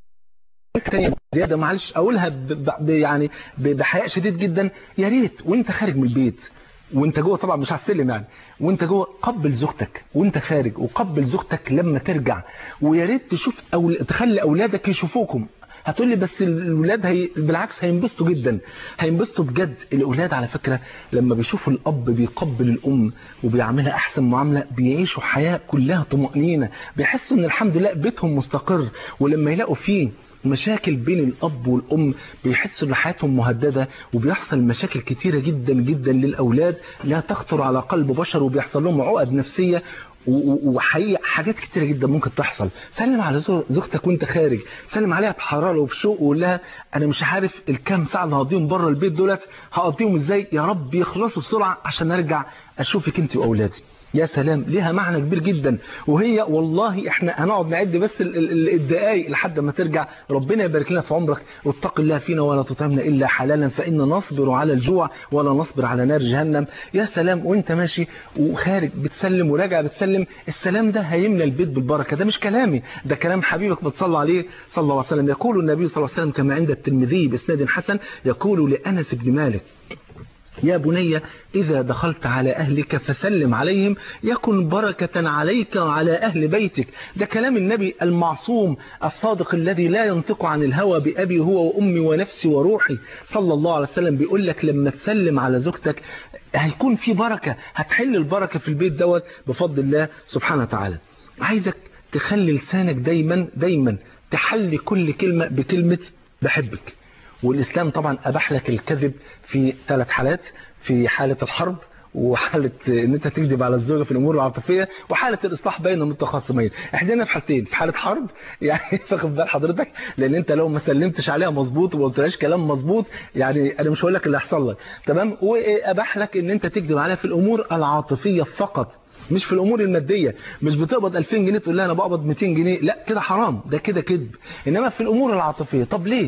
تانية زيادة معلش أقولها ب ب يعني بحياء شديد جدا يا ريت وانت خارج من البيت وانت جوه طبعا مش على السلم يعني وانت جوه قبل زوجتك وانت خارج وقبل زوجتك لما ترجع ويا ريت تشوف أو تخلي اولادك يشوفوكم هتقول لي بس الاولاد هي بالعكس هينبسطوا جدا هينبسطوا بجد الاولاد على فكره لما بيشوفوا الاب بيقبل الام وبيعملها احسن معامله بيعيشوا حياه كلها طمانينه بيحسوا ان الحمد لله بيتهم مستقر ولما يلاقوا فيه مشاكل بين الأب والأم بيحسوا ان حياتهم مهددة وبيحصل مشاكل كتيرة جدا جدا للأولاد لا تخطر على قلب بشر وبيحصل لهم عقد نفسية وحقيقة حاجات كتيرة جدا ممكن تحصل سلم على زوجتك وانت خارج سلم عليها بحرارة وبشوق وقول لها انا مش عارف الكام ساعة اللي هقضيهم بره البيت دولت هقضيهم ازاي يا رب يخلصوا بسرعة عشان ارجع اشوفك انت واولادي يا سلام ليها معنى كبير جدا وهي والله احنا هنقعد نعد بس الدقايق لحد ما ترجع ربنا يبارك لنا في عمرك واتق الله فينا ولا تطعمنا الا حلالا فان نصبر على الجوع ولا نصبر على نار جهنم يا سلام وانت ماشي وخارج بتسلم وراجع بتسلم السلام ده هيملى البيت بالبركه ده مش كلامي ده كلام حبيبك بتصلى عليه صلى الله عليه وسلم يقول النبي صلى الله عليه وسلم كما عند الترمذي باسناد حسن يقول لانس بن مالك يا بني إذا دخلت على أهلك فسلم عليهم يكن بركة عليك وعلى أهل بيتك ده كلام النبي المعصوم الصادق الذي لا ينطق عن الهوى بأبي هو وأمي ونفسي وروحي صلى الله عليه وسلم بيقول لك لما تسلم على زوجتك هيكون في بركة هتحل البركة في البيت دوت بفضل الله سبحانه وتعالى عايزك تخلي لسانك دايما دايما تحلي كل كلمة بكلمة بحبك والإسلام طبعا أباح لك الكذب في ثلاث حالات في حالة الحرب وحالة ان انت تكذب على الزوجة في الامور العاطفية وحالة الاصلاح بين المتخاصمين احنا في حالتين في حالة حرب يعني فاخد بال حضرتك لان انت لو ما سلمتش عليها مظبوط وما قلتلهاش كلام مظبوط يعني انا مش هقول لك اللي هيحصل لك تمام واباح لك ان انت تكذب عليها في الامور العاطفية فقط مش في الامور الماديه مش بتقبض 2000 جنيه تقول لها انا بقبض 200 جنيه لا كده حرام ده كده كذب انما في الامور العاطفيه طب ليه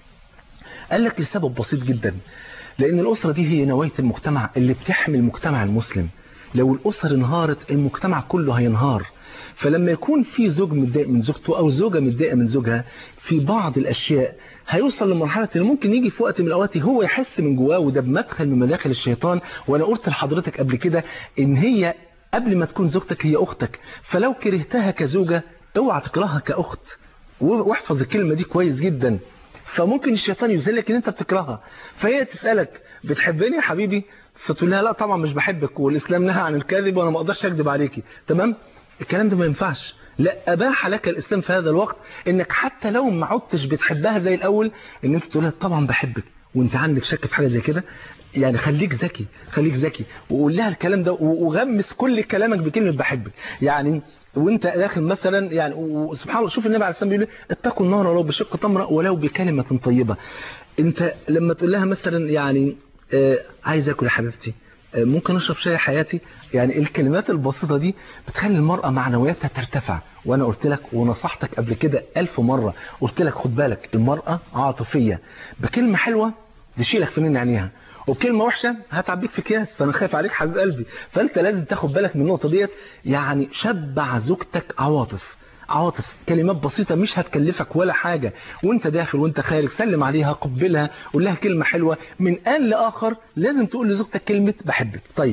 قال لك لسبب بسيط جدا لأن الأسرة دي هي نواية المجتمع اللي بتحمي المجتمع المسلم لو الأسر انهارت المجتمع كله هينهار فلما يكون في زوج متضايق من زوجته أو زوجة متضايقة من زوجها في بعض الأشياء هيوصل لمرحلة إن ممكن يجي في وقت من الأوقات هو يحس من جواه وده بمدخل من مداخل الشيطان وأنا قلت لحضرتك قبل كده إن هي قبل ما تكون زوجتك هي أختك فلو كرهتها كزوجة اوعى تكرهها كأخت واحفظ الكلمة دي كويس جدا فممكن الشيطان يذلك ان انت بتكرهها فهي تسالك بتحبني يا حبيبي فتقول لها لا طبعا مش بحبك والاسلام نهى عن الكذب وانا ما اقدرش اكذب عليكي تمام الكلام ده ما ينفعش لا اباح لك الاسلام في هذا الوقت انك حتى لو ما عدتش بتحبها زي الاول ان انت تقول لها طبعا بحبك وانت عندك شك في حاجه زي كده يعني خليك ذكي خليك ذكي وقول لها الكلام ده وغمس كل كلامك بكلمه بحبك يعني وانت داخل مثلا يعني وسبحان الله شوف النبي عليه الصلاه والسلام بيقول اتقوا النار ولو بشق تمره ولو بكلمه طيبه انت لما تقول لها مثلا يعني آه عايز اكل يا حبيبتي آه ممكن اشرب شاي حياتي يعني الكلمات البسيطه دي بتخلي المراه معنوياتها ترتفع وانا قلت لك ونصحتك قبل كده ألف مره قلت لك خد بالك المراه عاطفيه بكلمه حلوه تشيلك في عينيها وبكلمه وحشه هتعبيك في اكياس فانا خايف عليك حبيب قلبي فانت لازم تاخد بالك من النقطه ديت يعني شبع زوجتك عواطف عواطف كلمات بسيطه مش هتكلفك ولا حاجه وانت داخل وانت خارج سلم عليها قبلها قول لها كلمه حلوه من ان لاخر لازم تقول لزوجتك كلمه بحبك طيب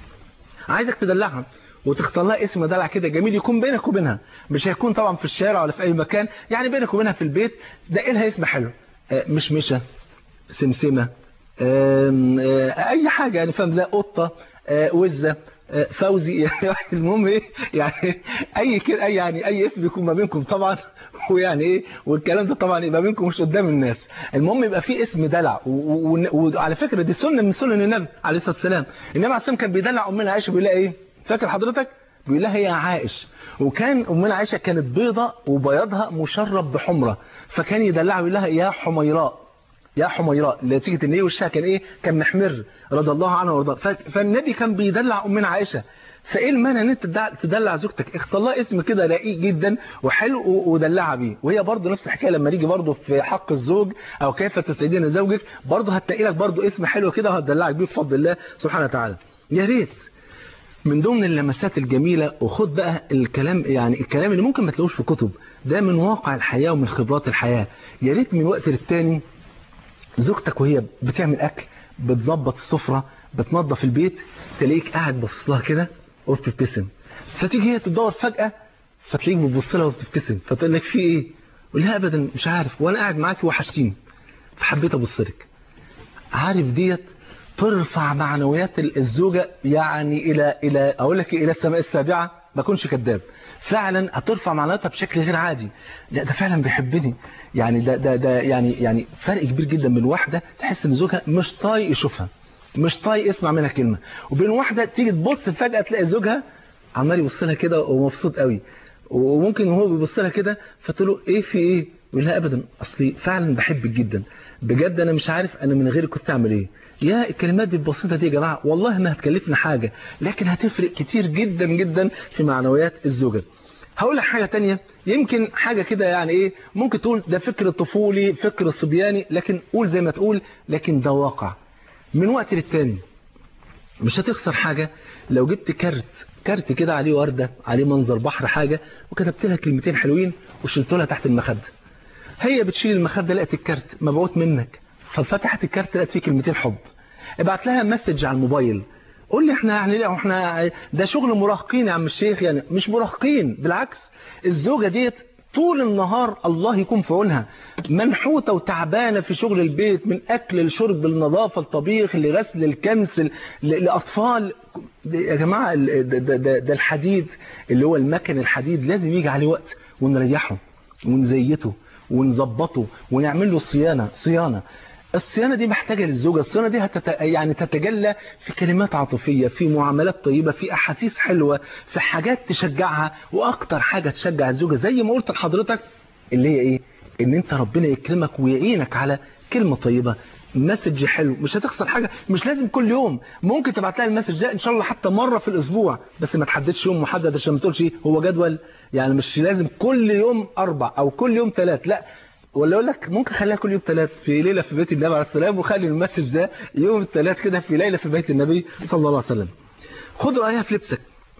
عايزك تدلعها وتختار لها اسم دلع كده جميل يكون بينك وبينها مش هيكون طبعا في الشارع ولا في اي مكان يعني بينك وبينها في البيت ده لها اسم حلو آه مشمشه سمسمه اي حاجه يعني فاهم زي قطه آه، وزه آه، فوزي يعني المهم ايه يعني اي كده اي يعني اي اسم يكون ما بينكم طبعا ويعني ايه والكلام ده طبعا يبقى بينكم مش قدام الناس المهم يبقى في اسم دلع و- و- و- وعلى فكره دي سنه من سنن النبي عليه الصلاه والسلام النبي عليه الصلاه والسلام كان بيدلع امنا عائشه بيقول لها ايه فاكر حضرتك بيقول لها يا عائش وكان امنا عائشه كانت بيضه وبياضها مشرب بحمره فكان يدلعها يقول لها يا حميراء يا حميراء نتيجة ان ايه وشها كان ايه كان محمر رضي الله عنها وارضاها ف- فالنبي كان بيدلع امنا عائشة فايه المانع ان انت تدع- تدلع زوجتك اختار لها اسم كده رقيق جدا وحلو و- ودلعها بيه وهي برضه نفس الحكايه لما نيجي برضه في حق الزوج او كيف تسعدين زوجك برضه هتلاقي لك برضه اسم حلو كده وهتدلعك بيه بفضل الله سبحانه وتعالى يا ريت من ضمن اللمسات الجميلة وخد بقى الكلام يعني الكلام اللي ممكن ما تلاقوش في كتب ده من واقع الحياة ومن خبرات الحياة يا ريت من وقت للتاني زوجتك وهي بتعمل اكل بتظبط السفره بتنظف البيت تلاقيك قاعد باصص لها كده وبتبتسم فتيجي هي تدور فجاه فتلاقيك بتبص لها وبتبتسم فتقول لك في ايه؟ قول لها ابدا مش عارف وانا قاعد معاكي وحشتيني فحبيت ابص لك عارف ديت ترفع معنويات الزوجه يعني الى الى اقول لك إيه؟ الى السماء السابعه ما اكونش كذاب فعلا هترفع معنوياتها بشكل غير عادي لا ده فعلا بيحبني يعني ده ده ده يعني يعني فرق كبير جدا من واحده تحس ان زوجها مش طايق يشوفها مش طايق يسمع منها كلمه وبين واحده تيجي تبص فجاه تلاقي زوجها عمال يبص لها كده ومبسوط قوي وممكن وهو بيبص لها كده فتقول له ايه في ايه يقول لها ابدا اصلي فعلا بحبك جدا بجد انا مش عارف انا من غيرك كنت اعمل ايه يا الكلمات دي البسيطه دي يا جماعه والله ما هتكلفنا حاجه لكن هتفرق كتير جدا جدا في معنويات الزوجه هقول لك حاجه تانية يمكن حاجه كده يعني ايه ممكن تقول ده فكر طفولي فكر صبياني لكن قول زي ما تقول لكن ده واقع من وقت للتاني مش هتخسر حاجة لو جبت كارت كارت كده عليه وردة عليه منظر بحر حاجة وكتبت لها كلمتين حلوين وشلت لها تحت المخدة هي بتشيل المخدة لقت الكارت مبعوث منك ففتحت الكارت لقت فيه كلمتين حب ابعت لها مسج على الموبايل قول لي احنا يعني لا احنا ده شغل مراهقين يا عم الشيخ يعني مش مراهقين بالعكس الزوجة ديت طول النهار الله يكون في عونها منحوتة وتعبانة في شغل البيت من أكل الشرب النظافة الطبيخ لغسل الكنس ل- لأطفال ده- يا جماعة ال- ده, ده, ده, ده الحديد اللي هو المكن الحديد لازم يجي عليه وقت ونريحه ونزيته ونظبطه ونعمل له صيانة صيانة الصيانة دي محتاجة للزوجة الصيانة دي هتت... يعني تتجلى في كلمات عاطفية في معاملات طيبة في أحاسيس حلوة في حاجات تشجعها وأكتر حاجة تشجع الزوجة زي ما قلت لحضرتك اللي هي إيه إن أنت ربنا يكرمك ويعينك على كلمة طيبة مسج حلو مش هتخسر حاجة مش لازم كل يوم ممكن تبعت لها المسج ده ان شاء الله حتى مرة في الاسبوع بس ما تحددش يوم محدد عشان ما تقولش إيه، هو جدول يعني مش لازم كل يوم اربع او كل يوم ثلاث لا ولا اقول لك ممكن خليها كل يوم ثلاث في ليله في بيت النبي عليه السلام وخلي المسج ده يوم الثلاث كده في ليله في بيت النبي صلى الله عليه وسلم خد رايها في لبسك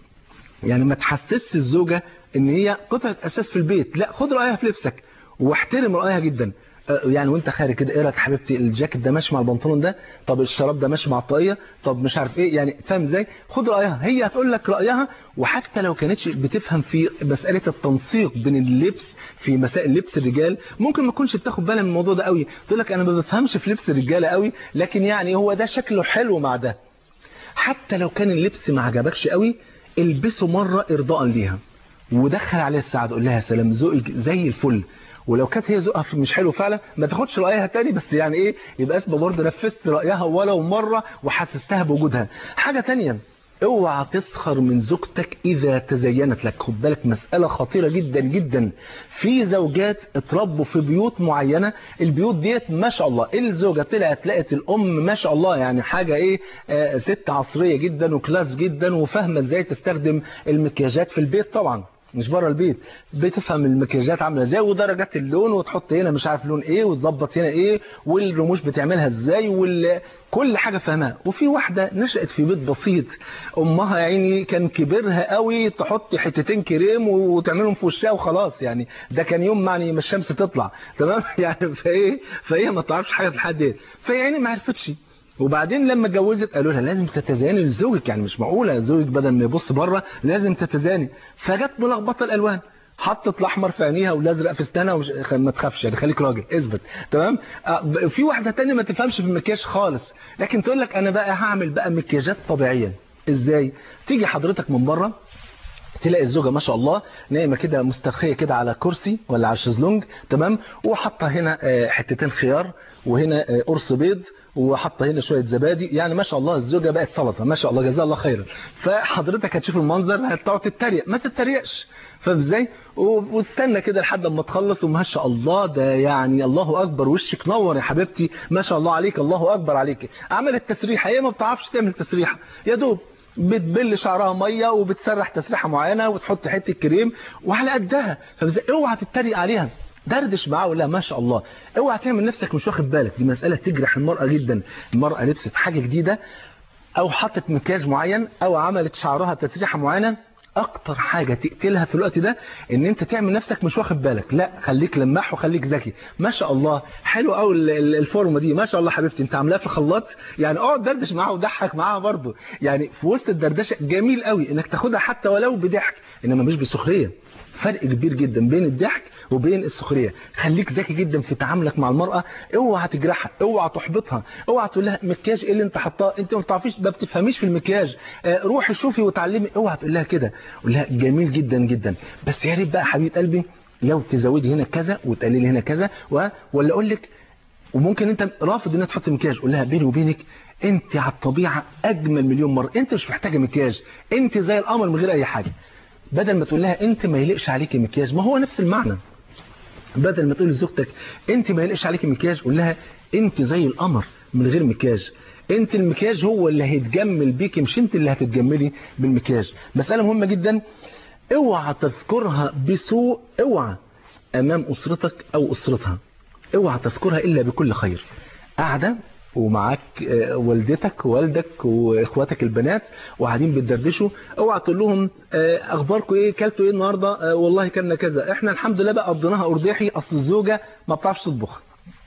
يعني ما تحسسش الزوجة ان هي قطعة اساس في البيت لا خد رأيها في لبسك واحترم رأيها جدا آه، يعني وانت خارج كده ايه رايك يا حبيبتي الجاكيت ده ماشي مع البنطلون ده طب الشراب ده ماشي مع الطاقيه طب مش عارف ايه يعني فاهم ازاي خد رايها هي هتقول لك رايها وحتى لو كانتش بتفهم في مساله التنسيق بين اللبس في مسائل لبس الرجال ممكن ما تكونش بتاخد بالها من الموضوع ده قوي تقول لك انا ما بفهمش في لبس الرجاله قوي لكن يعني هو ده شكله حلو مع ده حتى لو كان اللبس ما عجبكش قوي البسه مرة إرضاء ليها ودخل عليها السعادة قول لها يا سلام ذوقك زي الفل ولو كانت هي ذوقها مش حلو فعلا ما تاخدش رأيها تاني بس يعني ايه يبقى اسمه برضه نفذت رأيها ولو مرة وحسستها بوجودها حاجة تانية اوعى تسخر من زوجتك اذا تزينت لك خد بالك مسألة خطيرة جدا جدا في زوجات اتربوا في بيوت معينة البيوت ديت ما شاء الله الزوجة طلعت لقت الام ما شاء الله يعني حاجة ايه آه ست عصرية جدا وكلاس جدا وفاهمة ازاي تستخدم المكياجات في البيت طبعا مش بره البيت بتفهم المكياجات عامله ازاي ودرجات اللون وتحط هنا مش عارف لون ايه وتظبط هنا ايه والرموش بتعملها ازاي وال... كل حاجه فاهمها وفي واحده نشأت في بيت بسيط امها يا عيني كان كبرها قوي تحط حتتين كريم وتعملهم في وشها وخلاص يعني ده كان يوم يعني ما الشمس تطلع تمام يعني فايه فهي ما تعرفش حاجه في الحد ايه فهي عيني ما عرفتش وبعدين لما اتجوزت قالوا لها لازم تتزاني لزوجك يعني مش معقوله زوجك بدل ما يبص بره لازم تتزاني فجت ملخبطه الالوان حطت الاحمر في عينيها والازرق في اسنانها ومش ما تخافش يعني خليك راجل اثبت تمام آه، في واحده تانية ما تفهمش في المكياج خالص لكن تقول لك انا بقى هعمل بقى مكياجات طبيعيه ازاي تيجي حضرتك من بره تلاقي الزوجه ما شاء الله نايمه كده مسترخيه كده على كرسي ولا على شезлونج تمام وحاطه هنا آه، حتتين خيار وهنا آه، قرص بيض وحاطه هنا شويه زبادي يعني ما شاء الله الزوجه بقت سلطه ما شاء الله جزاها الله خيرا فحضرتك هتشوف المنظر هتقعد تتريق ما تتريقش فاهم ازاي و- وتستنى كده لحد اما تخلص وما شاء الله ده يعني الله اكبر وشك نور يا حبيبتي ما شاء الله عليك الله اكبر عليك عملت تسريحه هي ما بتعرفش تعمل تسريحه يا دوب بتبل شعرها ميه وبتسرح تسريحه معينه وتحط حته كريم وعلى قدها فازاي اوعى تتريق عليها دردش معاه ولا ما شاء الله اوعى تعمل نفسك مش واخد بالك دي مساله تجرح المراه جدا المراه لبست حاجه جديده او حطت مكياج معين او عملت شعرها تسريحه معينه اكتر حاجه تقتلها في الوقت ده ان انت تعمل نفسك مش واخد بالك لا خليك لماح وخليك ذكي ما شاء الله حلو قوي ال- ال- الفورمه دي ما شاء الله حبيبتي انت عاملاها في الخلاط يعني اقعد دردش معاها وضحك معاها برضه يعني في وسط الدردشه جميل قوي انك تاخدها حتى ولو بضحك انما مش بسخريه فرق كبير جدا بين الضحك وبين السخريه خليك ذكي جدا في تعاملك مع المراه اوعى تجرحها اوعى تحبطها اوعى تقول لها مكياج ايه اللي انت حطاه انت ما بتعرفيش ما بتفهميش في المكياج آه، روحي شوفي وتعلمي اوعى تقول لها كده قول لها جميل جدا جدا بس يا ريت بقى حبيبه قلبي لو تزودي هنا كذا وتقللي هنا كذا و... ولا اقول لك وممكن انت رافض انها تحط مكياج قول لها بيني وبينك انت على الطبيعه اجمل مليون مره انت مش محتاجه مكياج انت زي القمر من غير اي حاجه بدل ما تقول لها انت ما يليقش عليكي مكياج ما هو نفس المعنى بدل ما تقول لزوجتك انت ما يليقش عليكي مكياج قول لها انت زي القمر من غير مكياج انت المكياج هو اللي هيتجمل بيكي مش انت اللي هتتجملي بالمكياج مساله مهمه جدا اوعى تذكرها بسوء اوعى امام اسرتك او اسرتها اوعى تذكرها الا بكل خير قاعده ومعاك آه، والدتك ووالدك واخواتك البنات وقاعدين بتدردشوا اوعى تقول لهم آه، اخباركم ايه كلتوا ايه النهارده آه، والله كلنا كذا احنا الحمد لله بقى قضيناها ارداحي اصل الزوجه ما بتعرفش تطبخ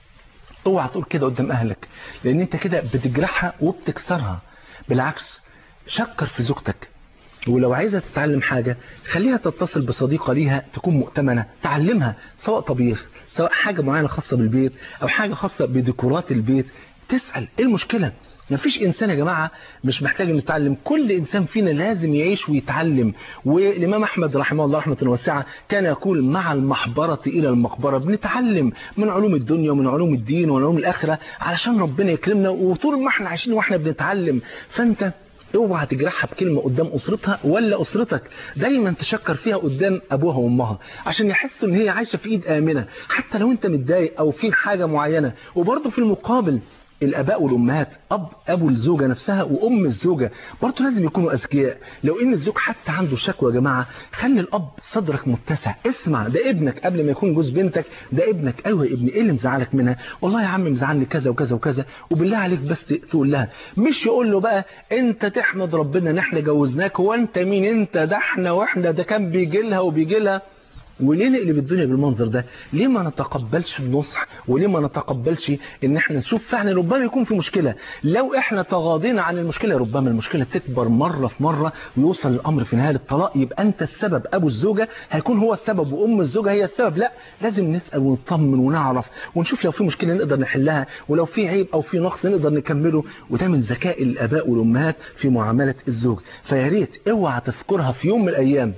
اوعى تقول كده قدام اهلك لان انت كده بتجرحها وبتكسرها بالعكس شكر في زوجتك ولو عايزة تتعلم حاجة خليها تتصل بصديقة ليها تكون مؤتمنة تعلمها سواء طبيخ سواء حاجة معينة خاصة بالبيت أو حاجة خاصة بديكورات البيت تسأل إيه المشكلة مفيش إنسان يا جماعة مش محتاج إنه يتعلم كل إنسان فينا لازم يعيش ويتعلم والإمام أحمد رحمه الله رحمة واسعة كان يقول مع المحبرة إلى المقبرة بنتعلم من علوم الدنيا ومن علوم الدين ومن علوم الآخرة علشان ربنا يكرمنا وطول ما احنا عايشين واحنا بنتعلم فأنت اوعى تجرحها بكلمه قدام اسرتها ولا اسرتك دايما تشكر فيها قدام ابوها وامها عشان يحسوا ان هي عايشه في ايد امنه حتى لو انت متضايق او في حاجه معينه وبرضه في المقابل الاباء والامهات اب ابو الزوجه نفسها وام الزوجه برضه لازم يكونوا اذكياء لو ان الزوج حتى عنده شكوى يا جماعه خلي الاب صدرك متسع اسمع ده ابنك قبل ما يكون جوز بنتك ده ابنك ايوه يا ابني ايه اللي مزعلك منها والله يا عم مزعلني كذا وكذا وكذا وبالله عليك بس تقول لها مش يقول له بقى انت تحمد ربنا ان احنا جوزناك هو انت مين انت ده احنا واحنا ده كان بيجي لها وبيجي لها وليه نقلب الدنيا بالمنظر ده ليه ما نتقبلش النصح وليه ما نتقبلش ان احنا نشوف فعلا ربما يكون في مشكلة لو احنا تغاضينا عن المشكلة ربما المشكلة تكبر مرة في مرة ويوصل الامر في نهاية الطلاق يبقى انت السبب ابو الزوجة هيكون هو السبب وام الزوجة هي السبب لا لازم نسأل ونطمن ونعرف ونشوف لو في مشكلة نقدر نحلها ولو في عيب او في نقص نقدر نكمله وده من ذكاء الاباء والامهات في معاملة الزوج فيا ريت اوعى تذكرها في يوم من الايام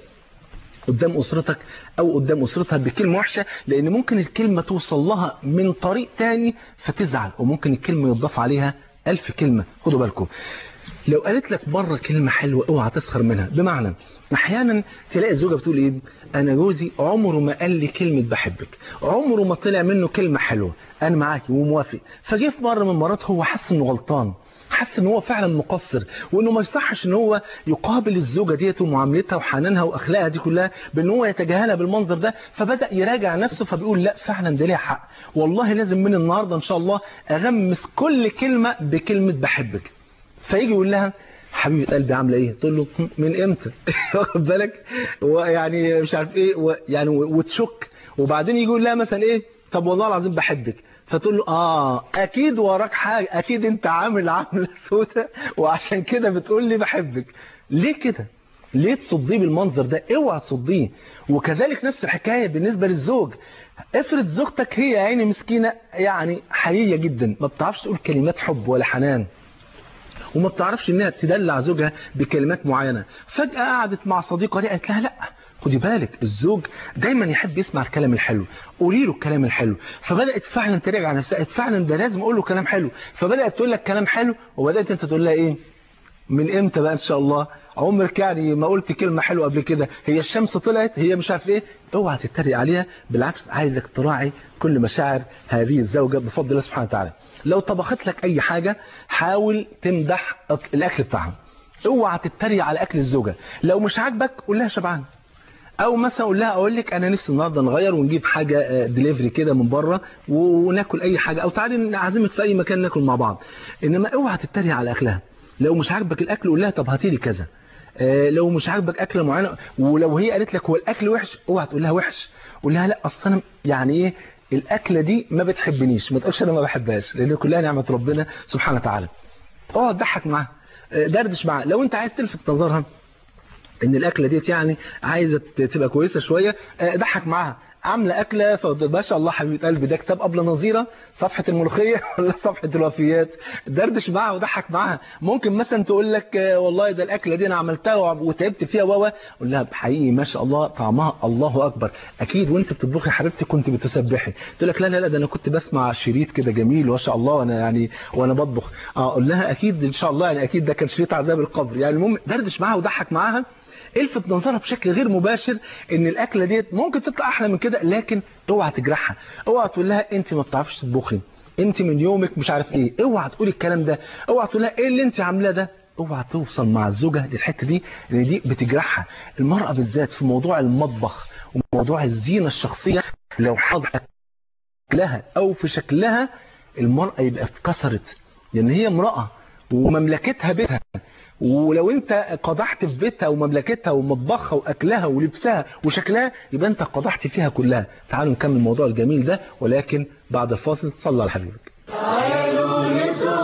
قدام أسرتك أو قدام أسرتها بكلمة وحشة لأن ممكن الكلمة توصل لها من طريق تاني فتزعل وممكن الكلمة يضاف عليها ألف كلمة خدوا بالكم لو قالت لك بره كلمة حلوة اوعى تسخر منها بمعنى احيانا تلاقي الزوجة بتقول ايه انا جوزي عمره ما قال لي كلمة بحبك عمره ما طلع منه كلمة حلوة انا معاكي وموافق فجه في مرة من المرات هو حس انه غلطان حس ان هو فعلا مقصر وانه ما يصحش ان هو يقابل الزوجه ديت ومعاملتها وحنانها واخلاقها دي كلها بان هو يتجاهلها بالمنظر ده فبدا يراجع نفسه فبيقول لا فعلا ده ليها حق والله لازم من النهارده ان شاء الله اغمس كل كلمه بكلمه بحبك فيجي يقول لها حبيبه قلبي عامله ايه تقول له "هم، من امتى واخد بالك ويعني مش عارف ايه و- يعني وتشك وبعدين يجي يقول لها مثلا ايه طب والله العظيم بحبك فتقول له اه اكيد وراك حاجه اكيد انت عامل عامله سودة وعشان كده بتقول لي بحبك ليه كده ليه تصديه بالمنظر ده اوعى تصديه وكذلك نفس الحكايه بالنسبه للزوج افرض زوجتك هي يا عيني مسكينه يعني حقيقيه جدا ما بتعرفش تقول كلمات حب ولا حنان وما بتعرفش انها تدلع زوجها بكلمات معينه فجاه قعدت مع صديقه ليه قالت لها لا خدي بالك الزوج دايما يحب يسمع الكلام الحلو قولي له الكلام الحلو فبدات فعلا تراجع نفسها فعلا ده لازم اقول له كلام حلو فبدات تقول لك كلام حلو وبدات انت تقول لها ايه من امتى بقى ان شاء الله عمرك يعني ما قلت كلمه حلوه قبل كده هي الشمس طلعت هي مش عارف ايه اوعى تتريق عليها بالعكس عايزك تراعي كل مشاعر هذه الزوجه بفضل الله سبحانه وتعالى لو طبخت لك اي حاجه حاول تمدح الاكل بتاعها اوعى تتريق على اكل الزوجه لو مش عاجبك قول لها شبعان او مثلا اقول لها اقول لك انا نفسي النهارده نغير ونجيب حاجه دليفري كده من بره وناكل اي حاجه او تعالي نعزمك في اي مكان ناكل مع بعض انما اوعى تتريق على اكلها لو مش عاجبك الاكل قول لها طب هاتي لي كذا آه لو مش عاجبك اكله معينه ولو هي قالت لك هو الاكل وحش اوعى تقول لها وحش قول لها لا اصل انا يعني ايه الاكله دي ما بتحبنيش ما تقولش انا ما بحبهاش لان كلها نعمه ربنا سبحانه وتعالى اقعد ضحك معاها آه دردش معاها لو انت عايز تلفت نظرها ان الاكله ديت يعني عايزه تبقى كويسه شويه آه ضحك معاها عامله اكله ما شاء الله حبيبه قلبي ده كتاب قبل نظيره صفحه الملوخيه ولا صفحه الوفيات دردش معاها وضحك معاها ممكن مثلا تقول لك والله ده الاكله دي انا عملتها وتعبت فيها واوا قول لها حقيقي ما شاء الله طعمها الله اكبر اكيد وانت بتطبخي يا حبيبتي كنت بتسبحي تقول لك لا لا لا ده انا كنت بسمع شريط كده جميل ما شاء الله وانا يعني وانا بطبخ اه قول لها اكيد ان شاء الله يعني اكيد ده كان شريط عذاب القبر يعني المهم دردش معاها وضحك معاها الفت نظرها بشكل غير مباشر ان الاكله ديت ممكن تطلع احلى من كده لكن اوعى تجرحها اوعى تقول لها انت ما بتعرفيش تطبخي انت من يومك مش عارف ايه اوعى تقولي الكلام ده اوعى تقول لها ايه اللي انت عاملاه ده اوعى توصل مع الزوجه للحته دي لان دي بتجرحها المراه بالذات في موضوع المطبخ وموضوع الزينه الشخصيه لو حضرت لها او في شكلها المراه يبقى اتكسرت لان هي امراه ومملكتها بيتها ولو انت قدحت في بيتها ومملكتها ومطبخها واكلها ولبسها وشكلها يبقى انت قدحت فيها كلها تعالوا نكمل الموضوع الجميل ده ولكن بعد الفاصل صلى على حبيبك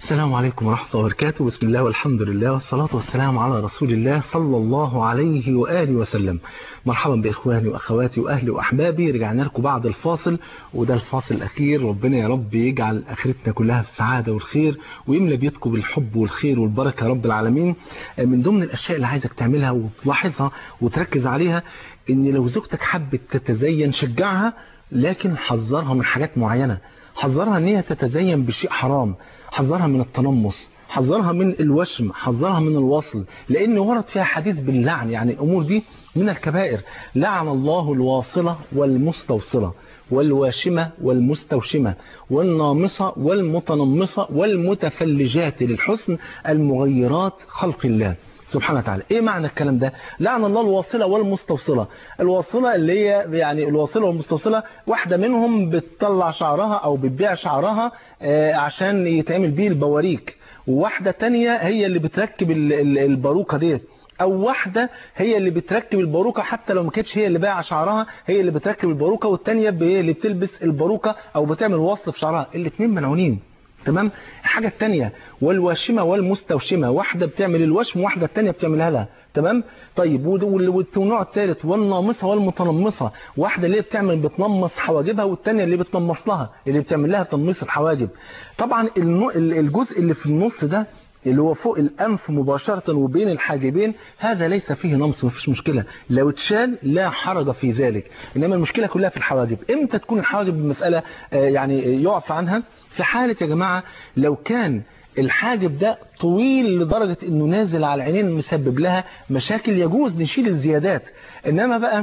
السلام عليكم ورحمة الله وبركاته بسم الله والحمد لله والصلاة والسلام على رسول الله صلى الله عليه وآله وسلم مرحبا بإخواني وأخواتي وأهلي وأحبابي رجعنا لكم بعد الفاصل وده الفاصل الأخير ربنا يا رب يجعل آخرتنا كلها في السعادة والخير ويملى بيتكم بالحب والخير والبركة يا رب العالمين من ضمن الأشياء اللي عايزك تعملها وتلاحظها وتركز عليها إن لو زوجتك حبت تتزين شجعها لكن حذرها من حاجات معينة حذرها ان هي تتزين بشيء حرام حذرها من التنمص حذرها من الوشم حذرها من الوصل لان ورد فيها حديث باللعن يعني الامور دي من الكبائر لعن الله الواصله والمستوصله والواشمه والمستوشمه والنامصه والمتنمصه والمتفلجات للحسن المغيرات خلق الله سبحانه وتعالى ايه معنى الكلام ده لعن الله الواصله والمستوصله الواصله اللي هي يعني الواصله والمستوصله واحده منهم بتطلع شعرها او بتبيع شعرها آه عشان يتعمل بيه البواريك وواحده تانية هي اللي بتركب ال- ال- الباروكه ديت او واحده هي اللي بتركب الباروكه حتى لو ما كانتش هي اللي بايعه شعرها هي اللي بتركب الباروكه والتانية ب- اللي بتلبس الباروكه او بتعمل وصل في شعرها الاثنين ملعونين تمام الحاجة التانية والواشمة والمستوشمة واحدة بتعمل الوشم واحدة التانية بتعملها لها تمام طيب وال- وال- والنوع الثالث والنامصة والمتنمصة واحدة اللي هي بتعمل بتنمص حواجبها والتانية اللي بتنمص لها اللي بتعمل لها تنميص الحواجب طبعا النوع- ال- الجزء اللي في النص ده اللي هو فوق الأنف مباشرة وبين الحاجبين هذا ليس فيه نمص مفيش مشكلة لو اتشال لا حرج في ذلك إنما المشكلة كلها في الحواجب إمتى تكون الحواجب مسألة آه، يعني يعفى عنها في حالة يا جماعة لو كان الحاجب ده طويل لدرجة انه نازل على العينين مسبب لها مشاكل يجوز نشيل الزيادات انما بقى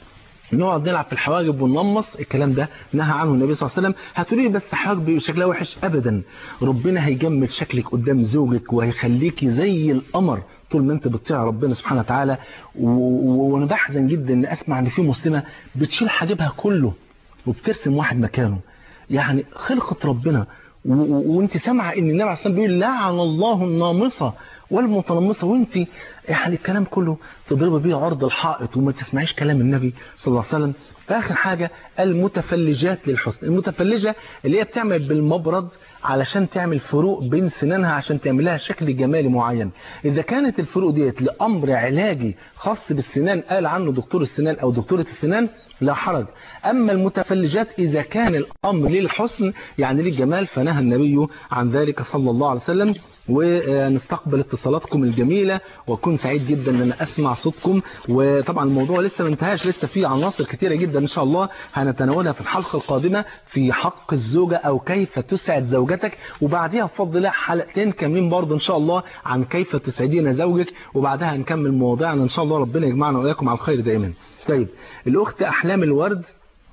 نقعد نلعب في الحواجب وننمص الكلام ده نهى عنه النبي صلى الله عليه وسلم هتقولي لي بس حواجبي شكلها وحش ابدا ربنا هيجمل شكلك قدام زوجك وهيخليكي زي القمر طول ما انت بتطيع ربنا سبحانه وتعالى و- و- وانا بحزن جدا ان اسمع ان في مسلمه بتشيل حاجبها كله وبترسم واحد مكانه يعني خلقة ربنا و- و- وانت سامعه ان النبي عليه الصلاه والسلام بيقول لعن الله النامصه والمتنمصه وانت يعني الكلام كله تضرب بيه عرض الحائط وما تسمعيش كلام النبي صلى الله عليه وسلم اخر حاجه المتفلجات للحسن المتفلجه اللي هي بتعمل بالمبرد علشان تعمل فروق بين سنانها عشان تعمل لها شكل جمالي معين اذا كانت الفروق ديت لامر علاجي خاص بالسنان قال عنه دكتور السنان او دكتوره السنان لا حرج اما المتفلجات اذا كان الامر للحسن يعني للجمال فنهى النبي عن ذلك صلى الله عليه وسلم ونستقبل اتصالاتكم الجميله واكون سعيد جدا ان انا اسمع صوتكم وطبعا الموضوع لسه ما انتهاش لسه في عناصر كتيره جدا ان شاء الله هنتناولها في الحلقه القادمه في حق الزوجه او كيف تسعد زوجتك وبعديها بفضل الله حلقتين كاملين برضه ان شاء الله عن كيف تسعدين زوجك وبعدها هنكمل مواضيعنا ان شاء الله ربنا يجمعنا واياكم على الخير دائما طيب الاخت احلام الورد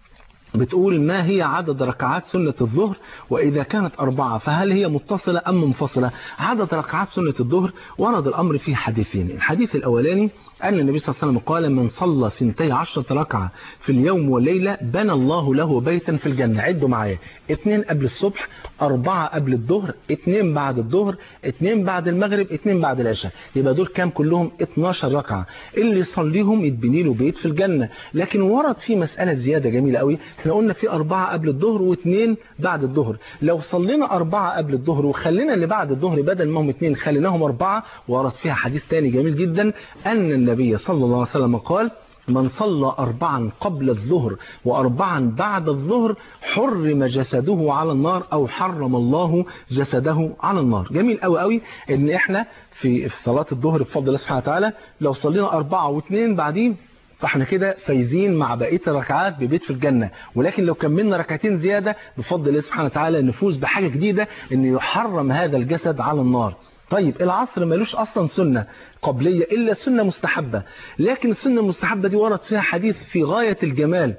بتقول ما هي عدد ركعات سنة الظهر وإذا كانت أربعة فهل هي متصلة أم منفصلة عدد ركعات سنة الظهر ورد الأمر في حديثين الحديث الأولاني أن النبي صلى الله عليه وسلم قال من صلى ثنتي عشرة ركعة في اليوم والليلة بنى الله له بيتا في الجنة عدوا معايا اثنين قبل الصبح أربعة قبل الظهر اثنين بعد الظهر اثنين بعد المغرب اثنين بعد العشاء يبقى دول كام كلهم 12 ركعة اللي يصليهم يتبني له بيت في الجنة لكن ورد في مسألة زيادة جميلة قوي احنا قلنا في أربعة قبل الظهر واثنين بعد الظهر لو صلينا أربعة قبل الظهر وخلينا اللي بعد الظهر بدل ما هم اثنين خليناهم أربعة ورد فيها حديث تاني جميل جدا أن النبي صلى الله عليه وسلم قال من صلى أربعا قبل الظهر وأربعا بعد الظهر حرم جسده على النار أو حرم الله جسده على النار جميل قوي قوي إن إحنا في في صلاة الظهر بفضل الله سبحانه وتعالى لو صلينا أربعة واثنين بعدين فاحنا كده فايزين مع بقيه الركعات ببيت في الجنه ولكن لو كملنا ركعتين زياده بفضل الله سبحانه وتعالى نفوز بحاجه جديده ان يحرم هذا الجسد على النار طيب العصر ملوش اصلا سنه قبليه الا سنه مستحبه لكن السنه المستحبه دي ورد فيها حديث في غايه الجمال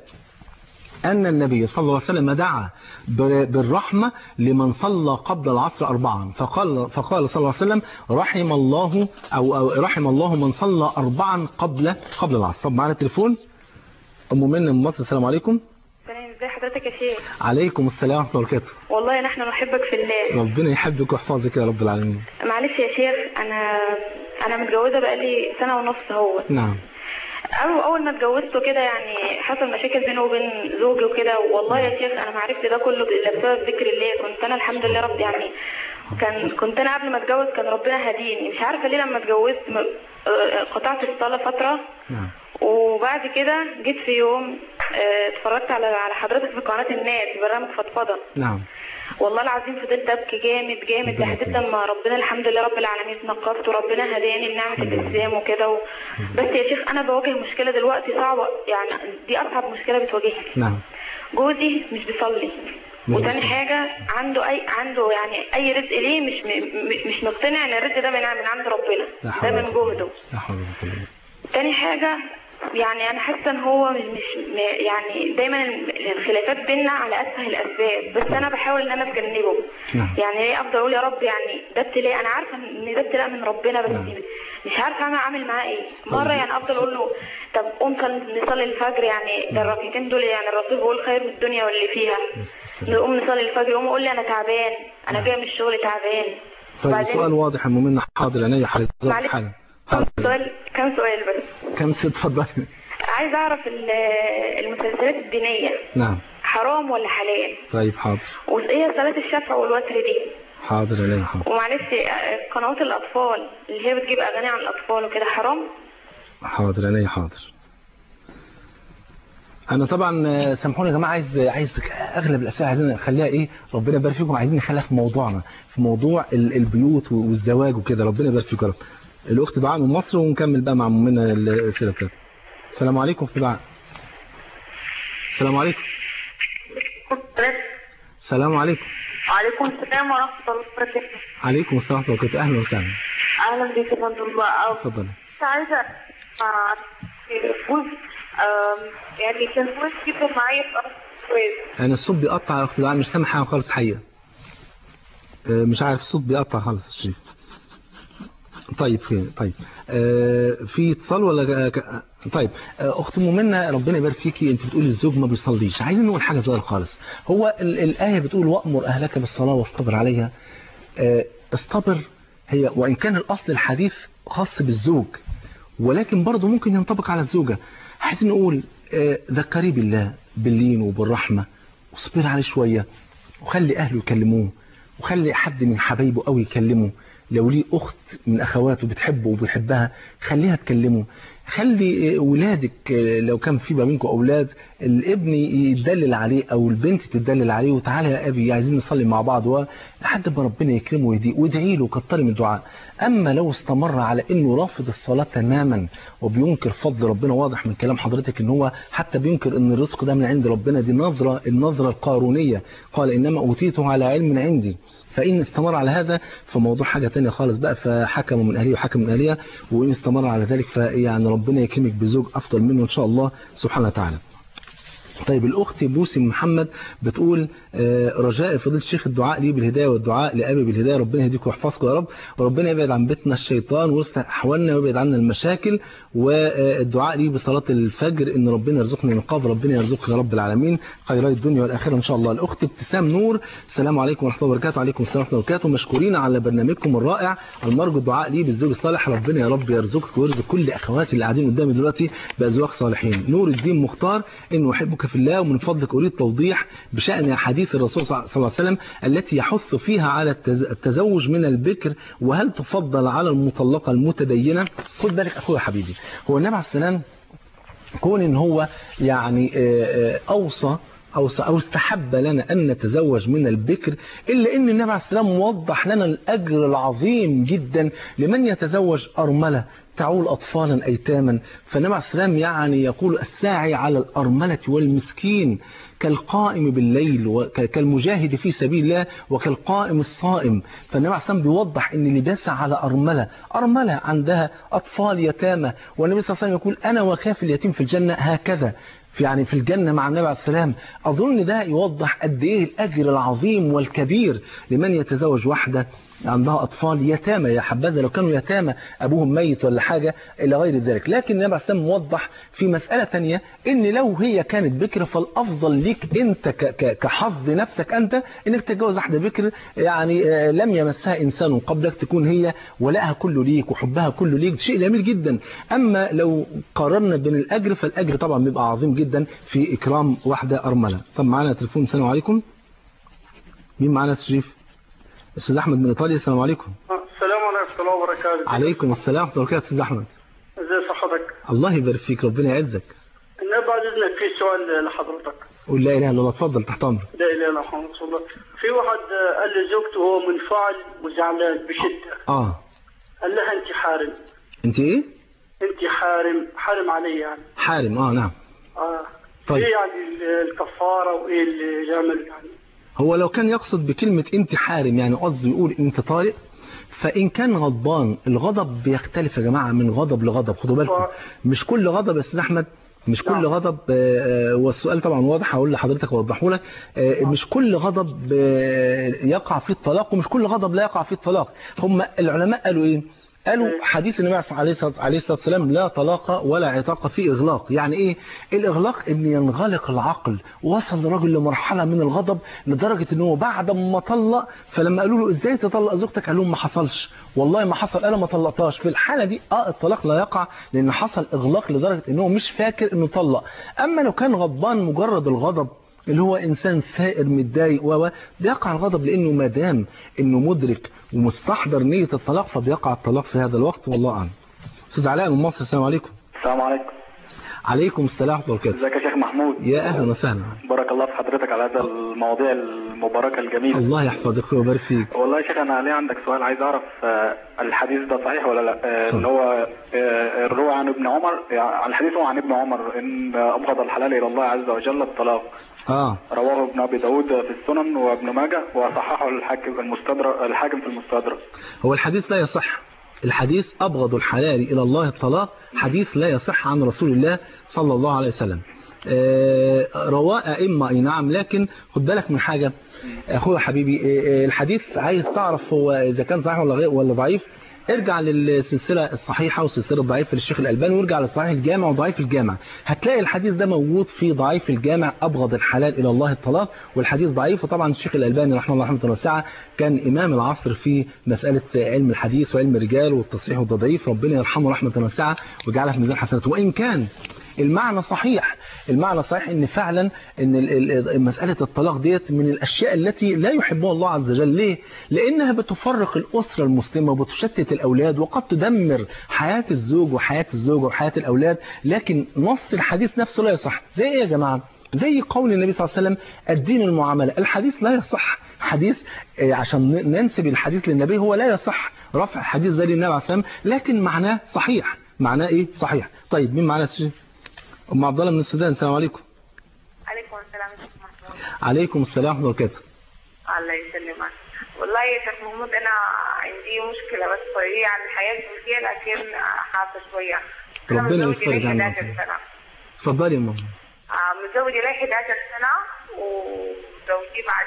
أن النبي صلى الله عليه وسلم دعا بالرحمة لمن صلى قبل العصر أربعا فقال, فقال صلى الله عليه وسلم رحم الله أو, أو رحم الله من صلى أربعا قبل قبل العصر طب معنا تليفون أم منى من مصر السلام عليكم سلام ازي حضرتك يا شيخ عليكم السلام ورحمة الله وبركاته والله نحن نحبك في الله ربنا يحبك ويحفظك يا رب العالمين معلش يا شيخ انا انا متجوزه بقالي سنه ونص اهو نعم أول أول ما اتجوزته كده يعني حصل مشاكل بيني وبين زوجي وكده والله يا شيخ أنا ما عرفت ده كله إلا بسبب ذكر الله كنت أنا الحمد لله رب يعني كان كنت انا قبل ما اتجوز كان ربنا هديني مش عارفه ليه لما اتجوزت م- آه، قطعت الصلاه فتره نعم وبعد كده جيت في يوم آه، اتفرجت على على حضرتك في قناه الناس في برنامج فضفضه نعم والله العظيم فضلت ابكي جامد جامد ربنا لحد يكرمك. لما ربنا الحمد لله رب العالمين نقبت وربنا هداني لنعمه الاسلام وكده و... بس يا شيخ انا بواجه مشكله دلوقتي صعبه يعني دي اصعب مشكله بتواجهني نعم جوزي مش بيصلي مش وتاني بيصلي. حاجة عنده أي عنده يعني أي رزق ليه مش م... م- مش مقتنع إن الرزق ده من من عند لا ربنا حول ده ولا من قوة. جهده لا حول ولا قوة إلا بالله. تاني حاجة يعني أنا حاسة إن هو مش مش م- يعني دايما الخلافات بينا على أسهل الأسباب بس أنا بحاول إن أنا أتجنبه نعم. يعني ليه أفضل أقول يا رب يعني ده ابتلاء أنا عارفة إن ده ابتلاء من ربنا بس نعم. مش عارفة أعمل أعمل معاه إيه مرة يعني أفضل أقول له طب قوم صل- نصلي الفجر يعني ده الركعتين دول يعني الرسول بيقول خير من الدنيا واللي فيها نقوم نصلي الفجر يقوم يقول لي أنا تعبان أنا جاي من الشغل تعبان طيب وبعدين- السؤال واضح يا مؤمنة حاضر عينيا حاضر معلش حالا كم حاضر سؤال كم سؤال بس كم ست اتفضلي عايز اعرف ال- المسلسلات الدينية نعم حرام ولا حلال طيب حاضر وايه صلاة الشفع والوتر دي حاضر عينيا حاضر ومعلش آه، قنوات الاطفال اللي هي بتجيب اغاني عن الاطفال وكده حرام حاضر عينيا حاضر انا طبعا آه، سامحوني يا جماعه عايز عايز اغلب الاسئله عايزين نخليها ايه ربنا يبارك فيكم عايزين نخليها في موضوعنا في موضوع ال- البيوت والزواج وكده ربنا يبارك فيكم يا رب الاخت دعاء من مصر ونكمل بقى مع منا الاسئله بتاعتنا السلام عليكم اخت دعاء السلام عليكم السلام عليكم وعليكم السلام ورحمة الله وبركاته عليكم السلام ورحمه الله وبركاته اهلا وسهلا أهلا بك يا فندم بقى اتفضلي كنت عايزة أعرف الفوز آم، يعني كان فوز جدا معايا في أرض السويس انا الصوت بيقطع يا اخت دعاء مش سامع حاجه خالص حقيقه آه، مش عارف الصوت بيقطع خالص يا شريف طيب خير طيب آه في اتصال ولا ك... ك- طيب آه اخت مؤمنه ربنا يبارك فيكي انت بتقولي الزوج ما بيصليش عايزين نقول حاجه صغيره خالص هو ال... الايه بتقول وامر اهلك بالصلاه واصطبر عليها آه اصطبر هي وان كان الاصل الحديث خاص بالزوج ولكن برضه ممكن ينطبق على الزوجه عايزين نقول آه ذكري بالله باللين وبالرحمه واصبري عليه شويه وخلي اهله يكلموه وخلي حد من حبايبه قوي يكلمه لو ليه اخت من اخواته بتحبه وبيحبها خليها تكلمه خلي ولادك لو كان في ما بينكم اولاد الابن يدلل عليه او البنت تدلل عليه وتعالى يا ابي عايزين نصلي مع بعض لحد ما ربنا يكرمه ويهديه وادعي له كتري من الدعاء اما لو استمر على انه رافض الصلاه تماما وبينكر فضل ربنا واضح من كلام حضرتك ان هو حتى بينكر ان الرزق ده من عند ربنا دي نظره النظره القارونيه قال انما اوتيته على علم عندي فإن استمر على هذا فموضوع حاجة تانية خالص بقى فحكم من أهليه وحكم من أهلية وإن استمر على ذلك فيعني ربنا يكرمك بزوج أفضل منه إن شاء الله سبحانه وتعالى طيب الأخت بوسي محمد بتقول آه، رجاء فضيلة الشيخ الدعاء لي بالهداية والدعاء لأبي بالهداية ربنا يهديكم ويحفظكم يا رب وربنا يبعد عن بيتنا الشيطان ويصلح أحوالنا ويبعد عنا المشاكل والدعاء لي بصلاة الفجر إن ربنا يرزقني النقاف ربنا يرزقك يا رب العالمين خيرات الدنيا والآخرة إن شاء الله الأخت ابتسام نور السلام عليكم ورحمة الله وبركاته وعليكم السلام ورحمة الله وبركاته مشكورين على برنامجكم الرائع المرجو الدعاء لي بالزوج الصالح ربنا يا رب يرزقك ويرزق كل أخواتي اللي قاعدين قدامي دلوقتي بأزواج صالحين نور الدين مختار إنه أحبك في الله ومن فضلك أريد توضيح بشأن حديث الرسول صلى الله عليه وسلم التي يحث فيها على التز- التزوج من البكر وهل تفضل على المطلقة المتدينة خد بالك أخويا حبيبي هو النبي عليه السلام كون ان هو يعني آه، آه، اوصى أوصى أو استحب لنا أن نتزوج من البكر إلا أن النبي عليه السلام وضح لنا الأجر العظيم جدا لمن يتزوج أرملة تعول أطفالا أيتاما فالنبي عليه السلام يعني يقول الساعي على الأرملة والمسكين كالقائم بالليل وكالمجاهد في سبيل الله وكالقائم الصائم فالنبي عليه السلام بيوضح ان اللي بيسعى على أرملة أرملة عندها أطفال يتامى والنبي صلى الله عليه وسلم يقول أنا وكاف اليتيم في الجنة هكذا في يعني في الجنة مع النبي عليه السلام أظن ده يوضح قد إيه الأجر العظيم والكبير لمن يتزوج واحدة عندها أطفال يتامى يا حبذا لو كانوا يتامى أبوهم ميت ولا حاجة إلى غير ذلك لكن النبي عليه السلام موضح في مسألة تانية إن لو هي كانت بكر فالأفضل ليك أنت ك- ك- كحظ نفسك أنت إنك تتجوز واحدة بكر يعني آه، لم يمسها إنسان قبلك تكون هي ولها كله ليك وحبها كله ليك شيء جميل جدا أما لو قارنا بين الأجر فالأجر طبعا بيبقى عظيم جدا في إكرام واحدة أرملة طب معانا تليفون السلام عليكم مين معانا يا شريف استاذ احمد من ايطاليا السلام عليكم السلام عليكم ورحمة الله وبركاته عليكم السلام ورحمه الله وبركاته استاذ احمد ازي صحتك الله يبارك فيك ربنا يعزك انا بعد اذنك في سؤال لحضرتك قول لا اله الا الله اتفضل تحت امرك لا اله الا الله محمد رسول الله في واحد آه، قال لزوجته هو منفعل وزعلان بشدة اه قال لها انت حارم انت ايه انت حارم حارم علي يعني حارم اه نعم اه طيب. ايه يعني ال- الكفارة وايه اللي يعمل يعني هو لو كان يقصد بكلمة انت حارم يعني قصده يقول انت طارق فإن كان غضبان الغضب بيختلف يا جماعة من غضب لغضب خدوا بالكم آه. مش كل غضب يا أستاذ أحمد مش كل نعم. غضب آه، آه، والسؤال طبعا واضح هقول لحضرتك اوضحه لك آه، مش كل غضب آه، يقع فيه الطلاق ومش كل غضب لا يقع فيه الطلاق هم العلماء قالوا ايه قالوا حديث النبي عليه الصلاه عليه الصلاة والسلام لا طلاق ولا عتاق في اغلاق يعني ايه الاغلاق ان ينغلق العقل وصل الراجل لمرحله من الغضب لدرجه ان هو بعد ما طلق فلما قالوا له ازاي تطلق زوجتك قال لهم ما حصلش والله ما حصل انا ما طلقتهاش في الحاله دي اه الطلاق لا يقع لان حصل اغلاق لدرجه ان هو مش فاكر انه طلق اما لو كان غضبان مجرد الغضب اللي هو انسان ثائر متضايق و بيقع الغضب لانه ما دام انه مدرك ومستحضر نيه الطلاق فبيقع الطلاق في هذا الوقت والله اعلم. استاذ علاء من مصر السلام عليكم. السلام عليكم عليكم السلام ورحمه الله وبركاته. ازيك يا شيخ محمود يا اهلا وسهلا. بارك الله في حضرتك على هذا المواضيع المباركة الجميلة الله يحفظك ويبارك فيك. والله يا شيخ انا ليه عندك سؤال عايز اعرف آه، الحديث ده صحيح ولا لا آه، اتفضل. اللي هو آه، الروى عن ابن عمر يعني الحديث هو عن ابن عمر ان ابغض الحلال الى الله عز وجل الطلاق اه رواه ابن ابي داود في السنن وابن ماجه وصححه الحاكم المستدرك الحاكم في المستدرك هو الحديث لا يصح الحديث أبغض الحلال إلى الله الطلاق حديث لا يصح عن رسول الله صلى الله عليه وسلم آه، رواه أئمة أي نعم لكن خد بالك من حاجة أخويا حبيبي آه، آه، الحديث عايز تعرف هو إذا كان صحيح ولا غير ولا ضعيف ارجع للسلسلة الصحيحة والسلسلة الضعيفة للشيخ الألباني وارجع للصحيح الجامع وضعيف الجامع هتلاقي الحديث ده موجود في ضعيف الجامع أبغض الحلال إلى الله الطلاق والحديث ضعيف وطبعا الشيخ الألباني رحمه الله رحمة واسعة كان إمام العصر في مسألة علم الحديث وعلم الرجال والتصحيح والتضعيف ربنا يرحمه رحمة واسعة ويجعلها في ميزان حسناته وإن كان المعنى صحيح المعنى صحيح ان فعلا ان ال- ال- مساله الطلاق ديت من الاشياء التي لا يحبها الله عز وجل ليه لانها بتفرق الاسره المسلمه وبتشتت الاولاد وقد تدمر حياه الزوج وحياه الزوجه وحياه الاولاد لكن نص الحديث نفسه لا يصح زي ايه يا جماعه زي قول النبي صلى الله عليه وسلم الدين المعامله الحديث لا يصح حديث آه، عشان ن- ننسب الحديث للنبي هو لا يصح رفع حديث زي النبي عليه الصلاه والسلام لكن معناه صحيح معناه ايه صحيح طيب مين معانا يا أستاذ؟ ام عبد الله من السودان السلام عليكم عليكم السلام يا شيخ محمود عليكم السلام ورحمه الله وبركاته الله يسلمك والله يا شيخ محمود انا عندي مشكله بس هي عن الحياه الزوجيه لكن حاسه شويه أنا ربنا متزوجة يفرج لي عنك. 11 سنه اتفضلي يا ماما آه، متزوجة لي 11 سنة وزوجي بعد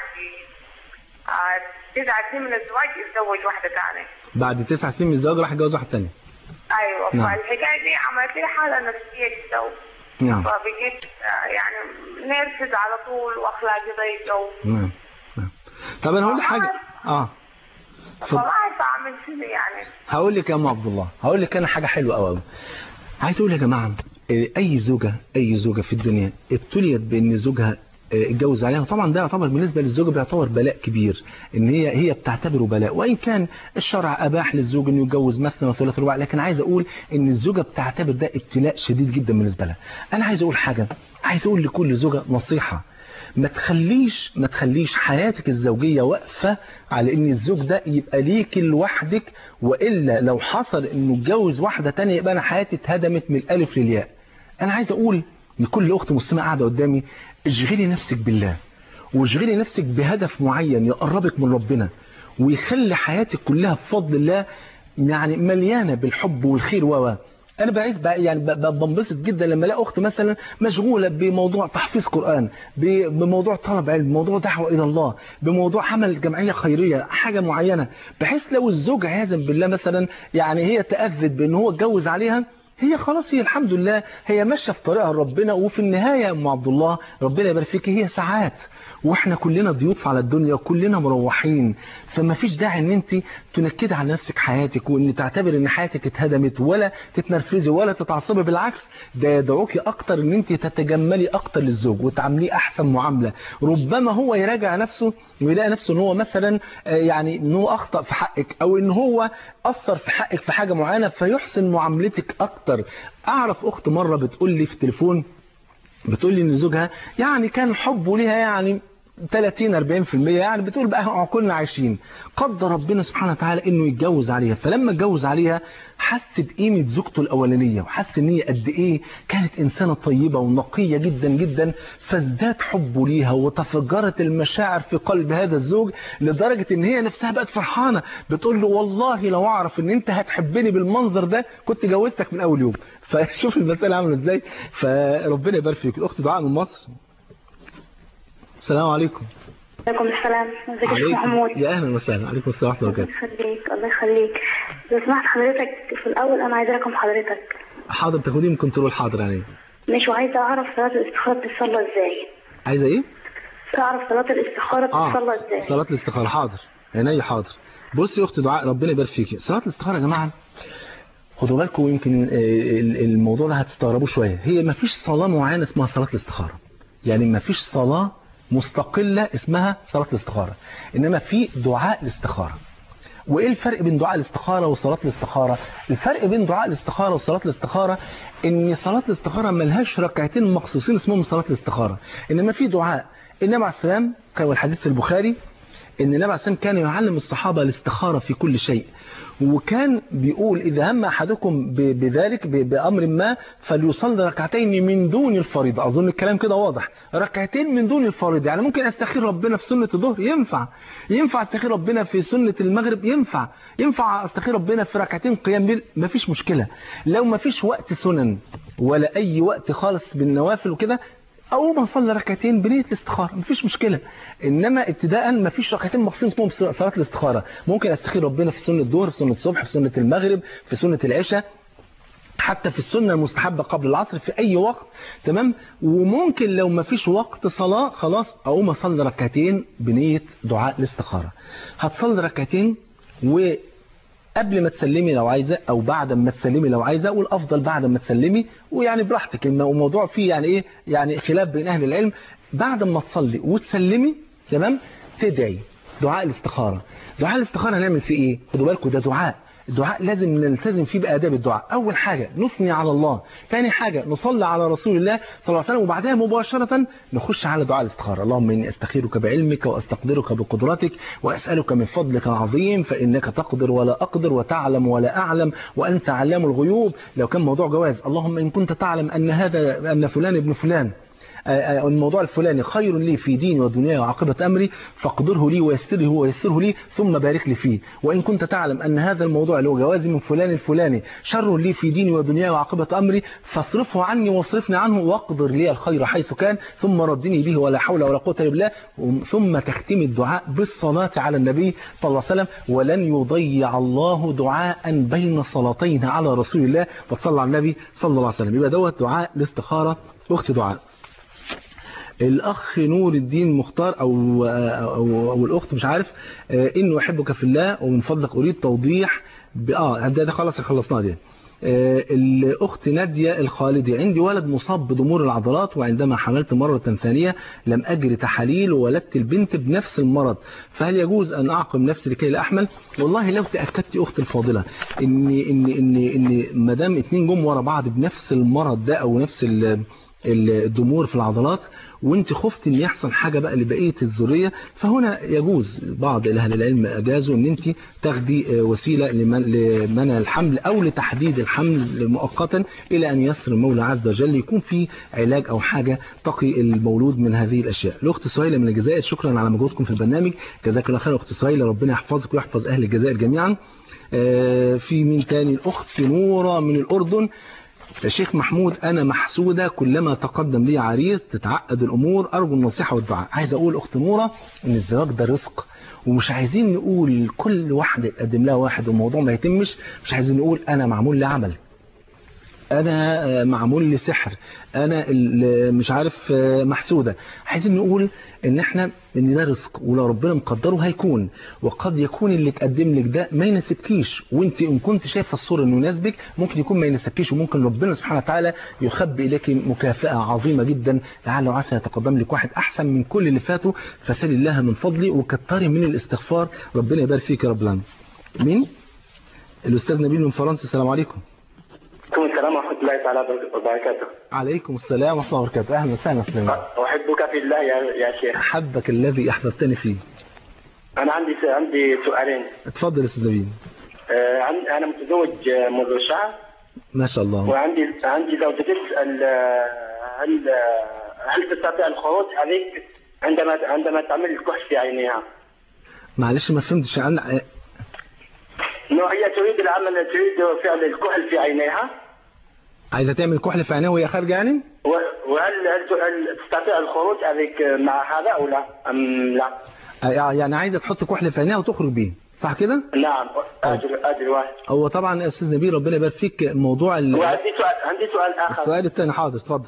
آه، تسع سنين من الزواج اتزوج واحدة ثانية بعد تسع سنين من الزواج راح يتجوز واحد تاني أيوة نعم. فالحكاية دي عملت لي حالة نفسية جدا نعم فبقيت آه، يعني نرفز على طول وأخلاقي ضيقة و- نعم نعم طب انا هقول لك حاجه اه اتفضل. فما عارفة أعمل شنو يعني هقول لك يا ام عبد الله هقول لك انا حاجه حلوه قوي عايز اقول يا جماعه إيه، اي زوجه اي زوجه في الدنيا ابتليت بان زوجها إيه، اتجوز عليها طبعا ده يعتبر بالنسبه للزوجه بيعتبر بلاء كبير ان هي هي بتعتبره بلاء وان كان الشرع اباح للزوج انه يتجوز مثنى وثلاث ورباع لكن عايز اقول ان الزوجه بتعتبر ده ابتلاء شديد جدا بالنسبه لها انا عايز اقول حاجه عايز اقول لكل زوجه نصيحه ما تخليش ما تخليش حياتك الزوجيه واقفه على ان الزوج ده يبقى ليك لوحدك والا لو حصل انه اتجوز واحده تانية يبقى انا حياتي اتهدمت من الالف للياء انا عايز اقول لكل اخت مسلمه قاعده قدامي اشغلي نفسك بالله واشغلي نفسك بهدف معين يقربك من ربنا ويخلي حياتك كلها بفضل الله يعني مليانه بالحب والخير و انا بعيد بقى يعني ب- ب- بنبسط جدا لما الاقي اخت مثلا مشغوله بموضوع تحفيظ قران ب- بموضوع طلب علم بموضوع دعوه الى الله بموضوع عمل جمعيه خيريه حاجه معينه بحيث لو الزوج عياذا بالله مثلا يعني هي تاذت بان هو اتجوز عليها هي خلاص هي الحمد لله هي ماشيه في طريقها ربنا وفي النهايه يا ام عبد الله ربنا يبارك فيك هي ساعات واحنا كلنا ضيوف على الدنيا وكلنا مروحين فما فيش داعي ان انت تنكدي على نفسك حياتك وان تعتبر ان حياتك اتهدمت ولا تتنرفزي ولا تتعصبي بالعكس ده يدعوكي اكتر ان انت تتجملي اكتر للزوج وتعامليه احسن معامله ربما هو يراجع نفسه ويلاقي نفسه ان هو مثلا آه، يعني ان هو اخطا في حقك او ان هو اثر في حقك في حاجه معينه فيحسن معاملتك اكتر اعرف اخت مره بتقول لي في التليفون بتقول لي ان زوجها يعني كان حبه ليها يعني 30 40% يعني بتقول بقى كلنا عايشين قدر ربنا سبحانه وتعالى انه يتجوز عليها فلما اتجوز عليها حس بقيمه زوجته الاولانيه وحس ان هي قد ايه كانت انسانه طيبه ونقيه جدا جدا فازداد حبه ليها وتفجرت المشاعر في قلب هذا الزوج لدرجه ان هي نفسها بقت فرحانه بتقول له والله لو اعرف ان انت هتحبني بالمنظر ده كنت جوزتك من اول يوم فشوف المساله عامله ازاي فربنا يبارك فيك الاخت دعاء من مصر السلام عليكم عليكم السلام ازيك يا شيخ عليكم محمود يا اهلا وسهلا عليكم السلام ورحمه الله الله وبركاته يخليك الله يخليك لو سمحت حضرتك في الاول انا عايزه رقم حضرتك حاضر تاخديه من كنترول حاضر يعني مش وعايزه اعرف صلاه الاستخاره بتصلى ازاي عايزه ايه اعرف صلاه الاستخاره بتصلى ازاي صلاه الاستخاره حاضر عينيا حاضر بصي يا اخت دعاء ربنا يبارك فيكي صلاه الاستخاره يا جماعه خدوا بالكم يمكن آه، ال- الموضوع ده هتستغربوا شويه هي ما فيش صلاه معينه اسمها صلاه الاستخاره يعني ما فيش صلاه مستقله اسمها صلاه الاستخاره انما في دعاء الاستخاره وايه الفرق بين دعاء الاستخاره وصلاه الاستخاره الفرق بين دعاء الاستخاره وصلاه الاستخاره ان صلاه الاستخاره ملهاش ركعتين مخصوصين اسمهم صلاه الاستخاره انما في دعاء النبي عليه السلام كان الحديث في البخاري ان النبي عليه السلام كان يعلم الصحابه الاستخاره في كل شيء وكان بيقول اذا هم احدكم ب- بذلك ب- بامر ما فليصلي ركعتين من دون الفريضه اظن الكلام كده واضح ركعتين من دون الفريضه يعني ممكن استخير ربنا في سنه الظهر ينفع ينفع استخير ربنا في سنه المغرب ينفع ينفع استخير ربنا في ركعتين قيام ليل مفيش مشكله لو مفيش وقت سنن ولا اي وقت خالص بالنوافل وكده اول ما اصلي ركعتين بنيه الاستخاره مفيش مشكله انما ابتداء مفيش ركعتين مخصوصين اسمهم صلاه الاستخاره ممكن استخير ربنا في سنه الظهر في سنه الصبح في سنه المغرب في سنه العشاء حتى في السنة المستحبة قبل العصر في أي وقت تمام وممكن لو ما فيش وقت صلاة خلاص أقوم أصلي ركعتين بنية دعاء الاستخارة هتصلي ركعتين وقبل ما تسلمي لو عايزة أو بعد ما تسلمي لو عايزة والأفضل بعد ما تسلمي ويعني براحتك الموضوع فيه يعني إيه يعني خلاف بين أهل العلم بعد ما تصلي وتسلمي تمام تدعي دعاء الاستخارة دعاء الاستخارة هنعمل فيه إيه خدوا بالكم ده دعاء الدعاء لازم نلتزم فيه بآداب الدعاء أول حاجة نثني على الله ثاني حاجة نصلي على رسول الله صلى الله عليه وسلم وبعدها مباشرة نخش على دعاء الاستخارة اللهم إني أستخيرك بعلمك وأستقدرك بقدرتك وأسألك من فضلك العظيم فإنك تقدر ولا أقدر وتعلم ولا أعلم وأنت علام الغيوب لو كان موضوع جواز اللهم إن كنت تعلم أن هذا أن فلان ابن فلان الموضوع الفلاني خير لي في ديني ودنياي وعاقبة أمري فاقدره لي ويسره ويسره لي ثم بارك لي فيه وإن كنت تعلم أن هذا الموضوع اللي هو جوازي من فلان الفلاني شر لي في ديني ودنياي وعاقبة أمري فاصرفه عني واصرفني عنه واقدر لي الخير حيث كان ثم ردني به ولا حول ولا قوة إلا بالله ثم تختم الدعاء بالصلاة على النبي صلى الله عليه وسلم ولن يضيع الله دعاء بين صلاتين على رسول الله فتصلى على النبي صلى الله عليه وسلم يبقى دوت دعاء الاستخارة أخت دعاء الأخ نور الدين مختار أو, أو, أو الأخت مش عارف إنه أحبك في الله ومن فضلك أريد توضيح آه ده, ده خلاص خلصناه دي الأخت نادية الخالدي عندي ولد مصاب بضمور العضلات وعندما حملت مرة ثانية لم أجري تحاليل وولدت البنت بنفس المرض فهل يجوز أن أعقم نفسي لكي لا أحمل والله لو تأكدت أختي الفاضلة إن إن إن إن ما دام اتنين جم ورا بعض بنفس المرض ده أو نفس الضمور في العضلات وانت خفت ان يحصل حاجة بقى لبقية الذرية فهنا يجوز بعض اهل العلم اجازوا ان انت تاخدي وسيلة لمنع الحمل او لتحديد الحمل مؤقتا الى ان يسر المولى عز وجل يكون في علاج او حاجة تقي المولود من هذه الاشياء الاخت سهيلة من الجزائر شكرا على مجهودكم في البرنامج جزاك الله خير اخت سهيلة ربنا يحفظك ويحفظ اهل الجزائر جميعا في مين تاني الاخت نورة من الاردن يا شيخ محمود أنا محسودة كلما تقدم لي عريس تتعقد الأمور أرجو النصيحة والدعاء عايز أقول أخت نورة إن الزواج ده رزق ومش عايزين نقول كل واحدة تقدم لها واحد والموضوع ما يتمش مش عايزين نقول أنا معمول لي عمل انا آه، معمول لي سحر انا ال- مش عارف آه، محسوده عايزين نقول ان احنا ان ده رزق ولو ربنا مقدره هيكون وقد يكون اللي اتقدم لك ده ما يناسبكيش وانت ان كنت شايفه الصوره انه يناسبك ممكن يكون ما يناسبكيش وممكن ربنا سبحانه وتعالى يخبي اليك مكافاه عظيمه جدا لعل وعسى يتقدم لك واحد احسن من كل اللي فاتوا فسال الله من فضلي وكتري من الاستغفار ربنا يبارك فيك يا رب العالمين مين الاستاذ نبيل من فرنسا السلام عليكم عليكم السلام ورحمة الله تعالى وبركاته عليكم السلام ورحمه الله وبركاته اهلا وسهلا سليمان أحبك في الله يا يا شيخ احبك الذي احببتني فيه أنا عندي عندي سؤالين اتفضل يا استاذ نبيل آه، عن- أنا متزوج آه، منذ شهر ما شاء الله وعندي عندي زوجة تسأل آه، هل آه، هل تستطيع الخروج عليك عندما عندما تعمل الكحل في عينيها؟ معلش ما فهمتش عن إنه هي تريد العمل تريد فعل الكحل في عينيها عايزه تعمل كحل في عينيها وهي خارجه يعني و- وهل هل هل تستطيع الخروج عليك مع هذا أو لا؟ أم لا؟ آه، يعني عايزه تحط كحل في عينيها وتخرج بيه صح كده نعم أجل أجل واحد هو طبعا يا استاذ نبيل ربنا يبارك فيك موضوع ال- وعندي سؤال عندي سؤال آخر السؤال الثاني حاضر اتفضل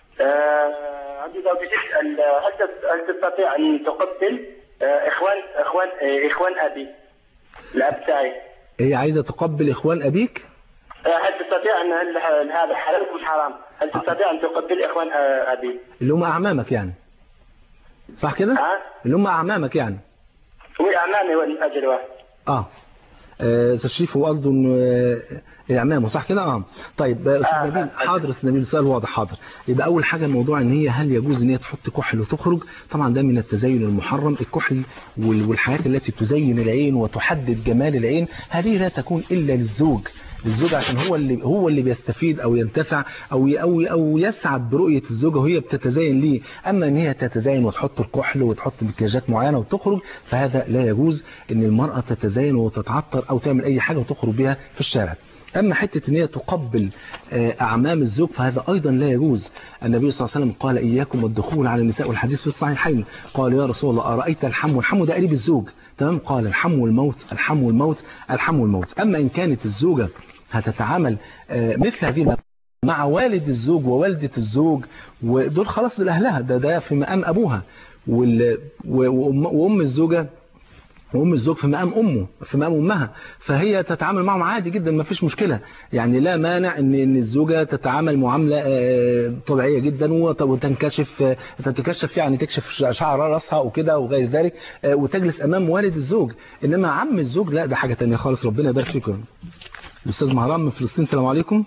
آه، عندي زوجتي تسأل آه، هل تس- هل تستطيع أن تقبل آه، إخوان إخوان آه، إخوان أبي الأب تاعي هي عايزه تقبل اخوان ابيك آه، هل تستطيع أن هل هل هذا حلال مش حرام؟ هل تستطيع أن تقبل إخوان آه، أبي؟ اللي هم اعمامك يعني صح كده ها؟ اللي هم اعمامك يعني وأمامي من أجل واحد اه آه، استاذ شريف هو قصده انه آه، اعمامه صح كده اه طيب آه، استاذ آه، نبيل آه. حاضر استاذ نبيل السؤال واضح حاضر يبقى اول حاجه موضوع ان هي هل يجوز ان هي تحط كحل وتخرج طبعا ده من التزين المحرم الكحل وال- والحاجات التي تزين العين وتحدد جمال العين هذه لا تكون الا للزوج الزوج عشان هو اللي هو اللي بيستفيد او ينتفع او ي- او او يسعد برؤيه الزوجه وهي بتتزين ليه اما ان هي تتزين وتحط الكحل وتحط مكياجات معينه وتخرج فهذا لا يجوز ان المراه تتزين وتتعطر او تعمل اي حاجه وتخرج بها في الشارع اما حته ان هي تقبل آه، اعمام الزوج فهذا ايضا لا يجوز النبي صلى الله عليه وسلم قال اياكم والدخول على النساء والحديث في الصحيحين قال يا رسول الله ارايت الحم والحم ده قريب الزوج تمام قال الحم والموت الحم والموت الحم والموت اما ان كانت الزوجه هتتعامل آه، مثل هذه الم- مع والد الزوج ووالدة الزوج ودول خلاص لأهلها ده ده في مقام أبوها وال- و- وأم وأم الزوجة وام الزوج في مقام امه في مقام امها فهي تتعامل معهم عادي جدا ما فيش مشكله يعني لا مانع ان ان الزوجه تتعامل معامله آه، طبيعيه جدا وت- وتنكشف آه، تتكشف يعني تكشف ش- شعر راسها وكده وغير ذلك آه، وتجلس امام والد الزوج انما عم الزوج لا ده حاجه تانية خالص ربنا يبارك فيكم الاستاذ مهران من فلسطين السلام عليكم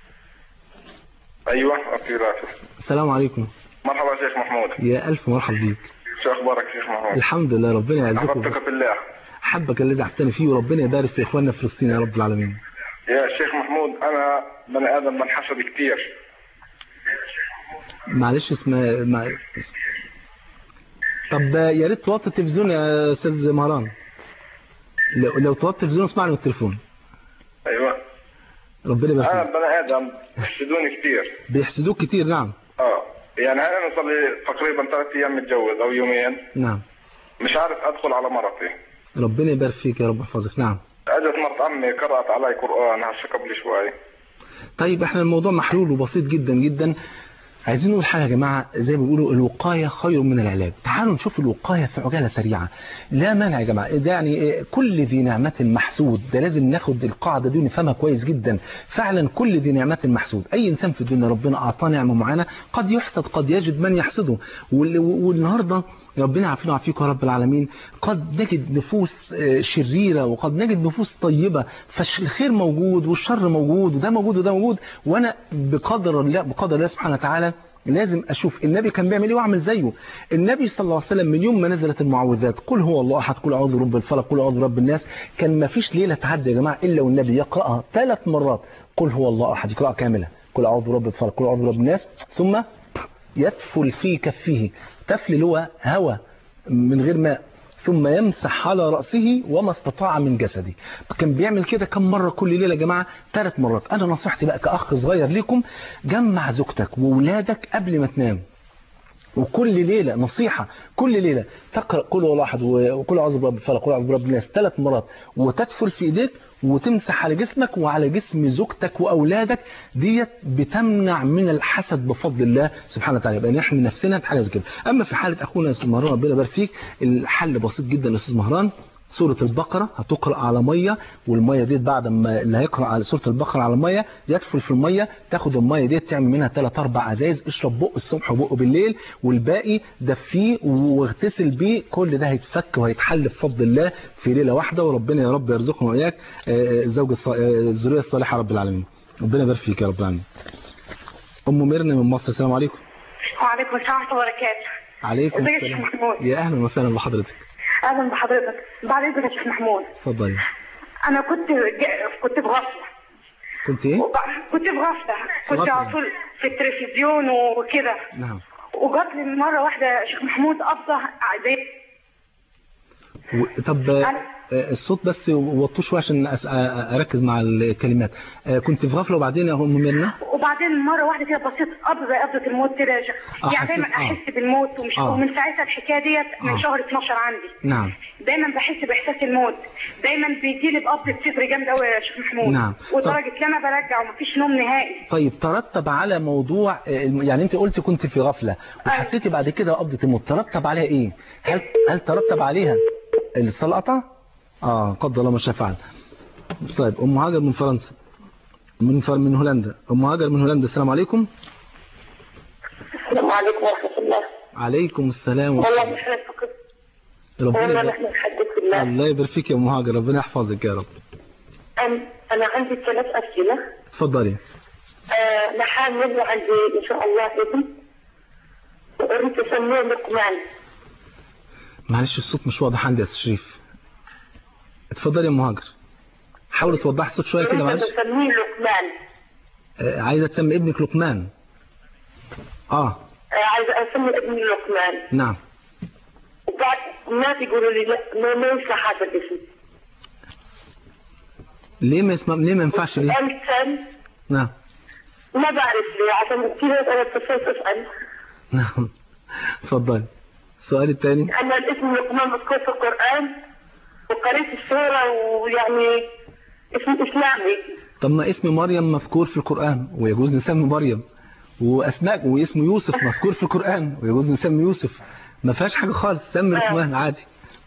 ايوه اخي راشد السلام عليكم مرحبا شيخ محمود يا الف مرحب بيك شو اخبارك شيخ محمود الحمد لله ربنا يعزك احببتك في الله حبك الذي احبتني فيه وربنا يبارك في اخواننا في فلسطين يا رب العالمين يا شيخ محمود انا بني ادم بنحسد كثير معلش اسمها مع... طب يا ريت توطي التلفزيون يا استاذ مهران لو, لو توطي التلفزيون اسمعني من التليفون ايوه ربنا يبارك انا فيك بني ادم بيحسدوني كثير بيحسدوك كتير نعم اه يعني انا صار لي تقريبا ثلاث ايام متجوز او يومين نعم مش عارف ادخل على مرتي ربنا يبارك فيك يا رب يحفظك نعم اجت مرت عمي قرات علي قران هسه قبل شوي طيب احنا الموضوع محلول وبسيط جدا جدا عايزين نقول حاجه يا جماعه زي ما بيقولوا الوقايه خير من العلاج تعالوا نشوف الوقايه في عجاله سريعه لا مانع يا جماعه ده يعني إيه، كل ذي نعمه محسود ده لازم ناخد القاعده دي ونفهمها كويس جدا فعلا كل ذي نعمه محسود اي انسان في الدنيا ربنا اعطاه نعمه معينه قد يحسد قد يجد من يحسده وال- والنهارده ربنا يعافينا ويعافيكم يا رب العالمين قد نجد نفوس آه، شريره وقد نجد نفوس طيبه فالخير موجود والشر موجود وده موجود وده موجود وانا بقدر الله بقدر الله سبحانه وتعالى لازم اشوف النبي كان بيعمل ايه واعمل زيه النبي صلى الله عليه وسلم من يوم ما نزلت المعوذات قل هو الله احد قل اعوذ برب الفلق قل اعوذ برب الناس كان ما فيش ليله تعدي يا جماعه الا والنبي يقراها ثلاث مرات قل هو الله احد يقراها كامله قل اعوذ برب الفلق قل اعوذ برب الناس ثم يتفل في كفه تفل اللي هو هوى من غير ماء ثم يمسح على رأسه وما استطاع من جسده كان بيعمل كده كم مرة كل ليلة يا جماعة ثلاث مرات أنا نصيحتي بقى كأخ صغير ليكم جمع زوجتك وولادك قبل ما تنام وكل ليلة نصيحة كل ليلة تقرأ كل والله أحد وكل أعوذ برب الفلق وكل أعوذ برب الناس ثلاث مرات وتدفل في إيديك وتمسح على جسمك وعلى جسم زوجتك واولادك ديت بتمنع من الحسد بفضل الله سبحانه وتعالى يبقى نحمي نفسنا بحاجه زي كده اما في حاله اخونا استاذ مهران ربنا يبارك فيك الحل بسيط جدا يا استاذ مهران سورة البقرة هتقرأ على مية والمية ديت بعد ما اللي هيقرأ على سورة البقرة على مية يدخل في المية تاخد المية ديت تعمل منها ثلاث أربع أزايز اشرب بق الصبح وبق بالليل والباقي دفيه واغتسل بيه كل ده هيتفك وهيتحل بفضل الله في ليلة واحدة وربنا يا رب يرزقنا وإياك آه، الزوج الص- آه، الذرية الصالحة رب العالمين ربنا يبارك فيك يا رب العالمين أم ميرنا من مصر السلام عليكم وعليكم السلام ورحمة الله وبركاته عليكم ازيك يا السلام شيخ محمود يا أهلا وسهلا بحضرتك اهلا بحضرتك بعد اذنك يا شيخ محمود اتفضلي انا كنت جا- كنت في غفله كنت إيه؟ وب- كنت في غفله كنت غفلة. على طول في التلفزيون وكده نعم وجات لي مره واحده يا شيخ محمود قبضه زي و- طب آه، آه، الصوت بس وطوه شويه عشان أس- آه، اركز مع الكلمات آه، كنت في غفله وبعدين يا ام ميرنا وبعدين مره واحده كده بصيت قبضه زي قبضه الموت كده يا شيخ آه، يعني دايما حسيت- آه. احس بالموت ومش آه. ومن ساعتها الحكايه ديت من آه. شهر 12 عندي نعم دايما بحس باحساس الموت دايما بيجي لي بقبضه صدر جامده قوي يا شيخ محمود نعم. ولدرجه ان انا برجع ومفيش نوم نهائي طيب ترتب على موضوع آه، الم- يعني انت قلت كنت في غفله وحسيتي بعد كده قبضه الموت ترتب عليها ايه هل هل ترتب عليها الصلاه قطع اه قدر الله ما شاء فعل طيب ام هاجر من فرنسا من فر من هولندا ام هاجر من هولندا السلام عليكم السلام عليكم ورحمة الله عليكم السلام ورحمة والله الله. نحن فقط ربنا والله يبارك- نحن نحدث بالله الله يبارك فيك يا ام هاجر ربنا يحفظك يا رب أم- أنا عندي ثلاث أسئلة اتفضلي آه، أنا حامل وعندي إن شاء الله ابن وأريد أسميه لقمان معلش الصوت مش واضح عندي يا استاذ شريف اتفضلي يا ام هاجر حاولي توضحي الصوت شويه كده أريد معلش أسميه لقمان آه، عايزه تسمي ابنك لقمان اه آه، عايزة أسمي ابني لقمان نعم وبعد الناس يقولوا لي لا ما, ما يصلح هذا الاسم ليه ما اسمه ليه ما ينفعش ليه السؤال الثاني نعم ما بعرف ليه عشان كذا أنا اتصلت أسأل نعم اتفضلي السؤال الثاني أنا الاسم لقمان مذكور في القرآن وقريت السورة ويعني اسم إسلامي طب ما اسم مريم مذكور في القرآن ويجوز نسمي مريم واسماء واسم يوسف مذكور في القرآن ويجوز نسمي يوسف ما فيهاش حاجة خالص سمي لقمان عادي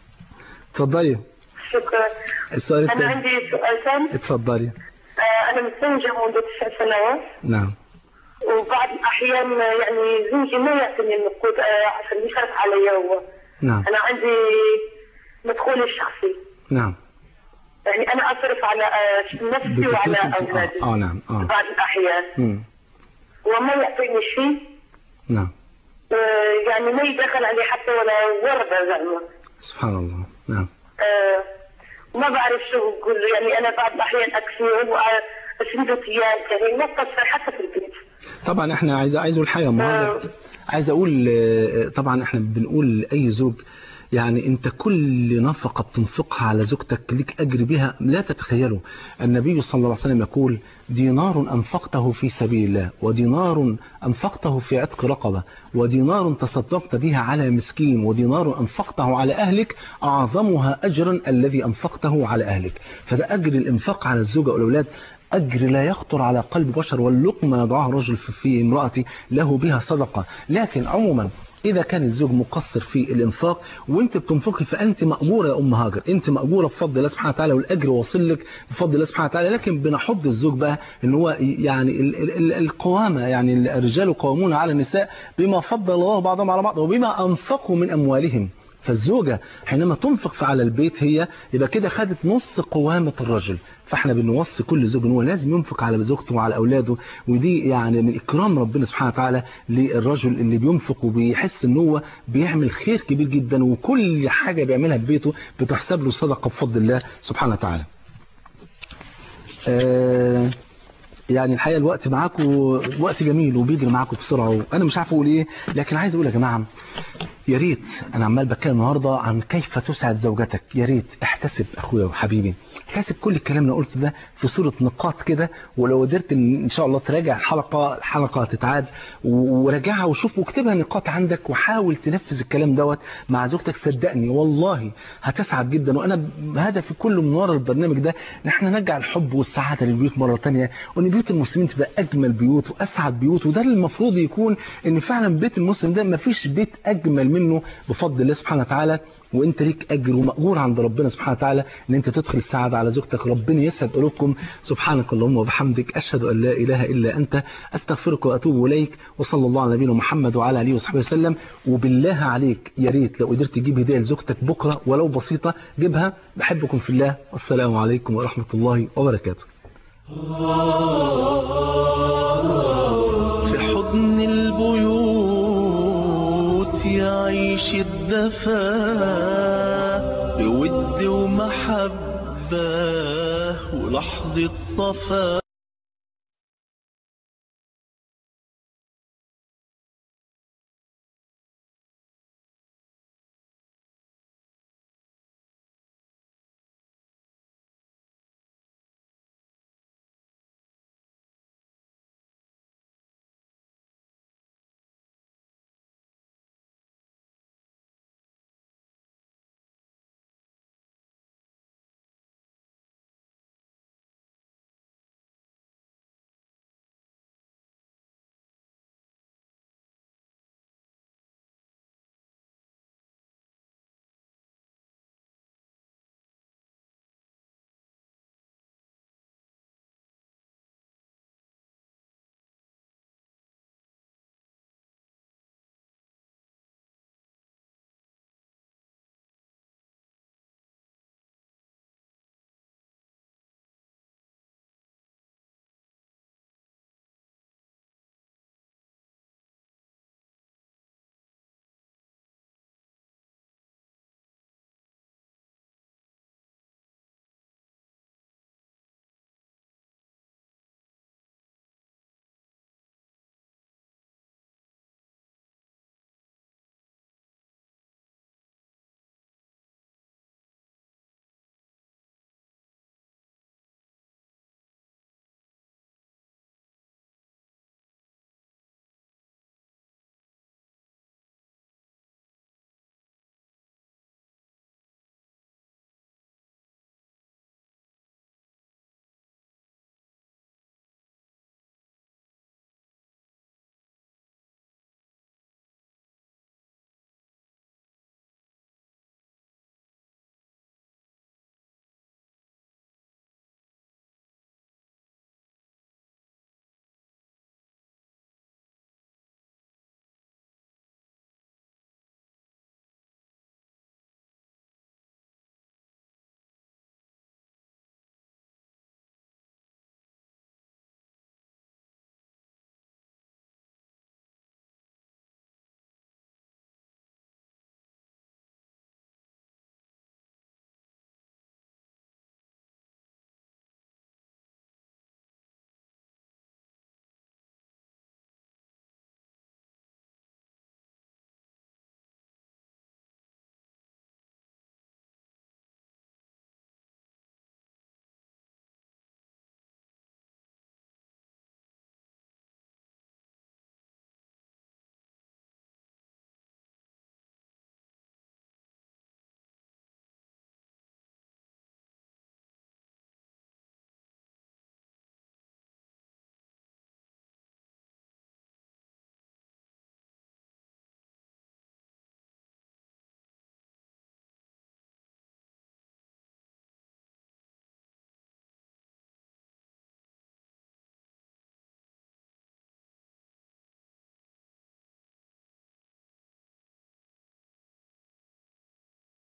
اتفضلي شكرا السؤال أنا الثاني عندي سؤال ثاني اتفضلي آه، أنا متزوجة منذ تسع سنوات نعم وبعض الأحيان آه، يعني زوجي ما يعطيني النقود آه، عشان يصرف علي هو نعم أنا عندي مدخولي الشخصي نعم يعني أنا أصرف على آه، نفسي وعلى بتصرفي- أولادي اه, آه نعم اه بعض الأحيان مم. وما يعطيني شيء نعم آه، يعني ما يدخل علي حتى ولا وردة زعما سبحان الله نعم آه، ما بعرف شو أقول له يعني أنا بعض الأحيان أكسره وأسنده أيام يعني ما قصر حتى في البيت طبعا احنا عايز عايز اقول حاجه يا أم هاجر. عايز اقول آه، طبعا احنا بنقول لاي زوج يعني انت كل نفقه بتنفقها على زوجتك ليك اجر بها لا تتخيله النبي صلى الله عليه وسلم يقول دينار انفقته في سبيل الله ودينار انفقته في عتق رقبه ودينار تصدقت بها على مسكين ودينار انفقته على اهلك اعظمها اجرا الذي انفقته على اهلك فده اجر الانفاق على الزوجه والاولاد أجر لا يخطر على قلب بشر واللقمة يضعها الرجل في- في امرأته له بها صدقة لكن عموما إذا كان الزوج مقصر في الإنفاق وأنت بتنفقي فأنت مأجورة يا أم هاجر أنت مأجورة بفضل الله سبحانه وتعالى والأجر واصل لك بفضل الله سبحانه وتعالى لكن بنحض الزوج بقى إن هو يعني ال- ال- ال- القوامة يعني الرجال قوامون على النساء بما فضل الله بعضهم على بعض وبما أنفقوا من أموالهم فالزوجة حينما تنفق في على البيت هي يبقى كده خدت نص قوامة الرجل فاحنا بنوصي كل زوج ان هو لازم ينفق على زوجته وعلى اولاده ودي يعني من اكرام ربنا سبحانه وتعالى للرجل اللي بينفق وبيحس ان هو بيعمل خير كبير جدا وكل حاجه بيعملها في بيته بتحسب له صدقه بفضل الله سبحانه وتعالى. آه يعني الحقيقه الوقت معاكم وقت جميل وبيجري معاكم بسرعه وانا مش عارف اقول ايه لكن عايز اقول يا جماعه يا ريت انا عمال بتكلم النهارده عن كيف تسعد زوجتك يا ريت احتسب اخويا وحبيبي احتسب كل الكلام اللي قلته ده في صوره نقاط كده ولو قدرت ان إن شاء الله تراجع الحلقه الحلقه تتعاد و- وراجعها وشوف واكتبها نقاط عندك وحاول تنفذ الكلام دوت مع زوجتك صدقني والله هتسعد جدا وانا هدفي كله من ورا البرنامج ده ان احنا نرجع الحب والسعاده للبيوت مره تانية وان بيوت المسلمين تبقى اجمل بيوت واسعد بيوت وده اللي المفروض يكون ان فعلا بيت المسلم ده مفيش بيت اجمل منه بفضل الله سبحانه وتعالى وانت ليك اجر ومأجور عند ربنا سبحانه وتعالى ان انت تدخل السعاده على زوجتك ربنا يسعد قلوبكم سبحانك اللهم وبحمدك اشهد ان لا اله الا انت استغفرك واتوب اليك وصلى الله على نبينا محمد وعلى اله وصحبه وسلم وبالله عليك يا ريت لو قدرت تجيب هديه لزوجتك بكره ولو بسيطه جيبها بحبكم في الله والسلام عليكم ورحمه الله وبركاته في حضن البيوت يعيش الدفا بود ومحبة ولحظة صفا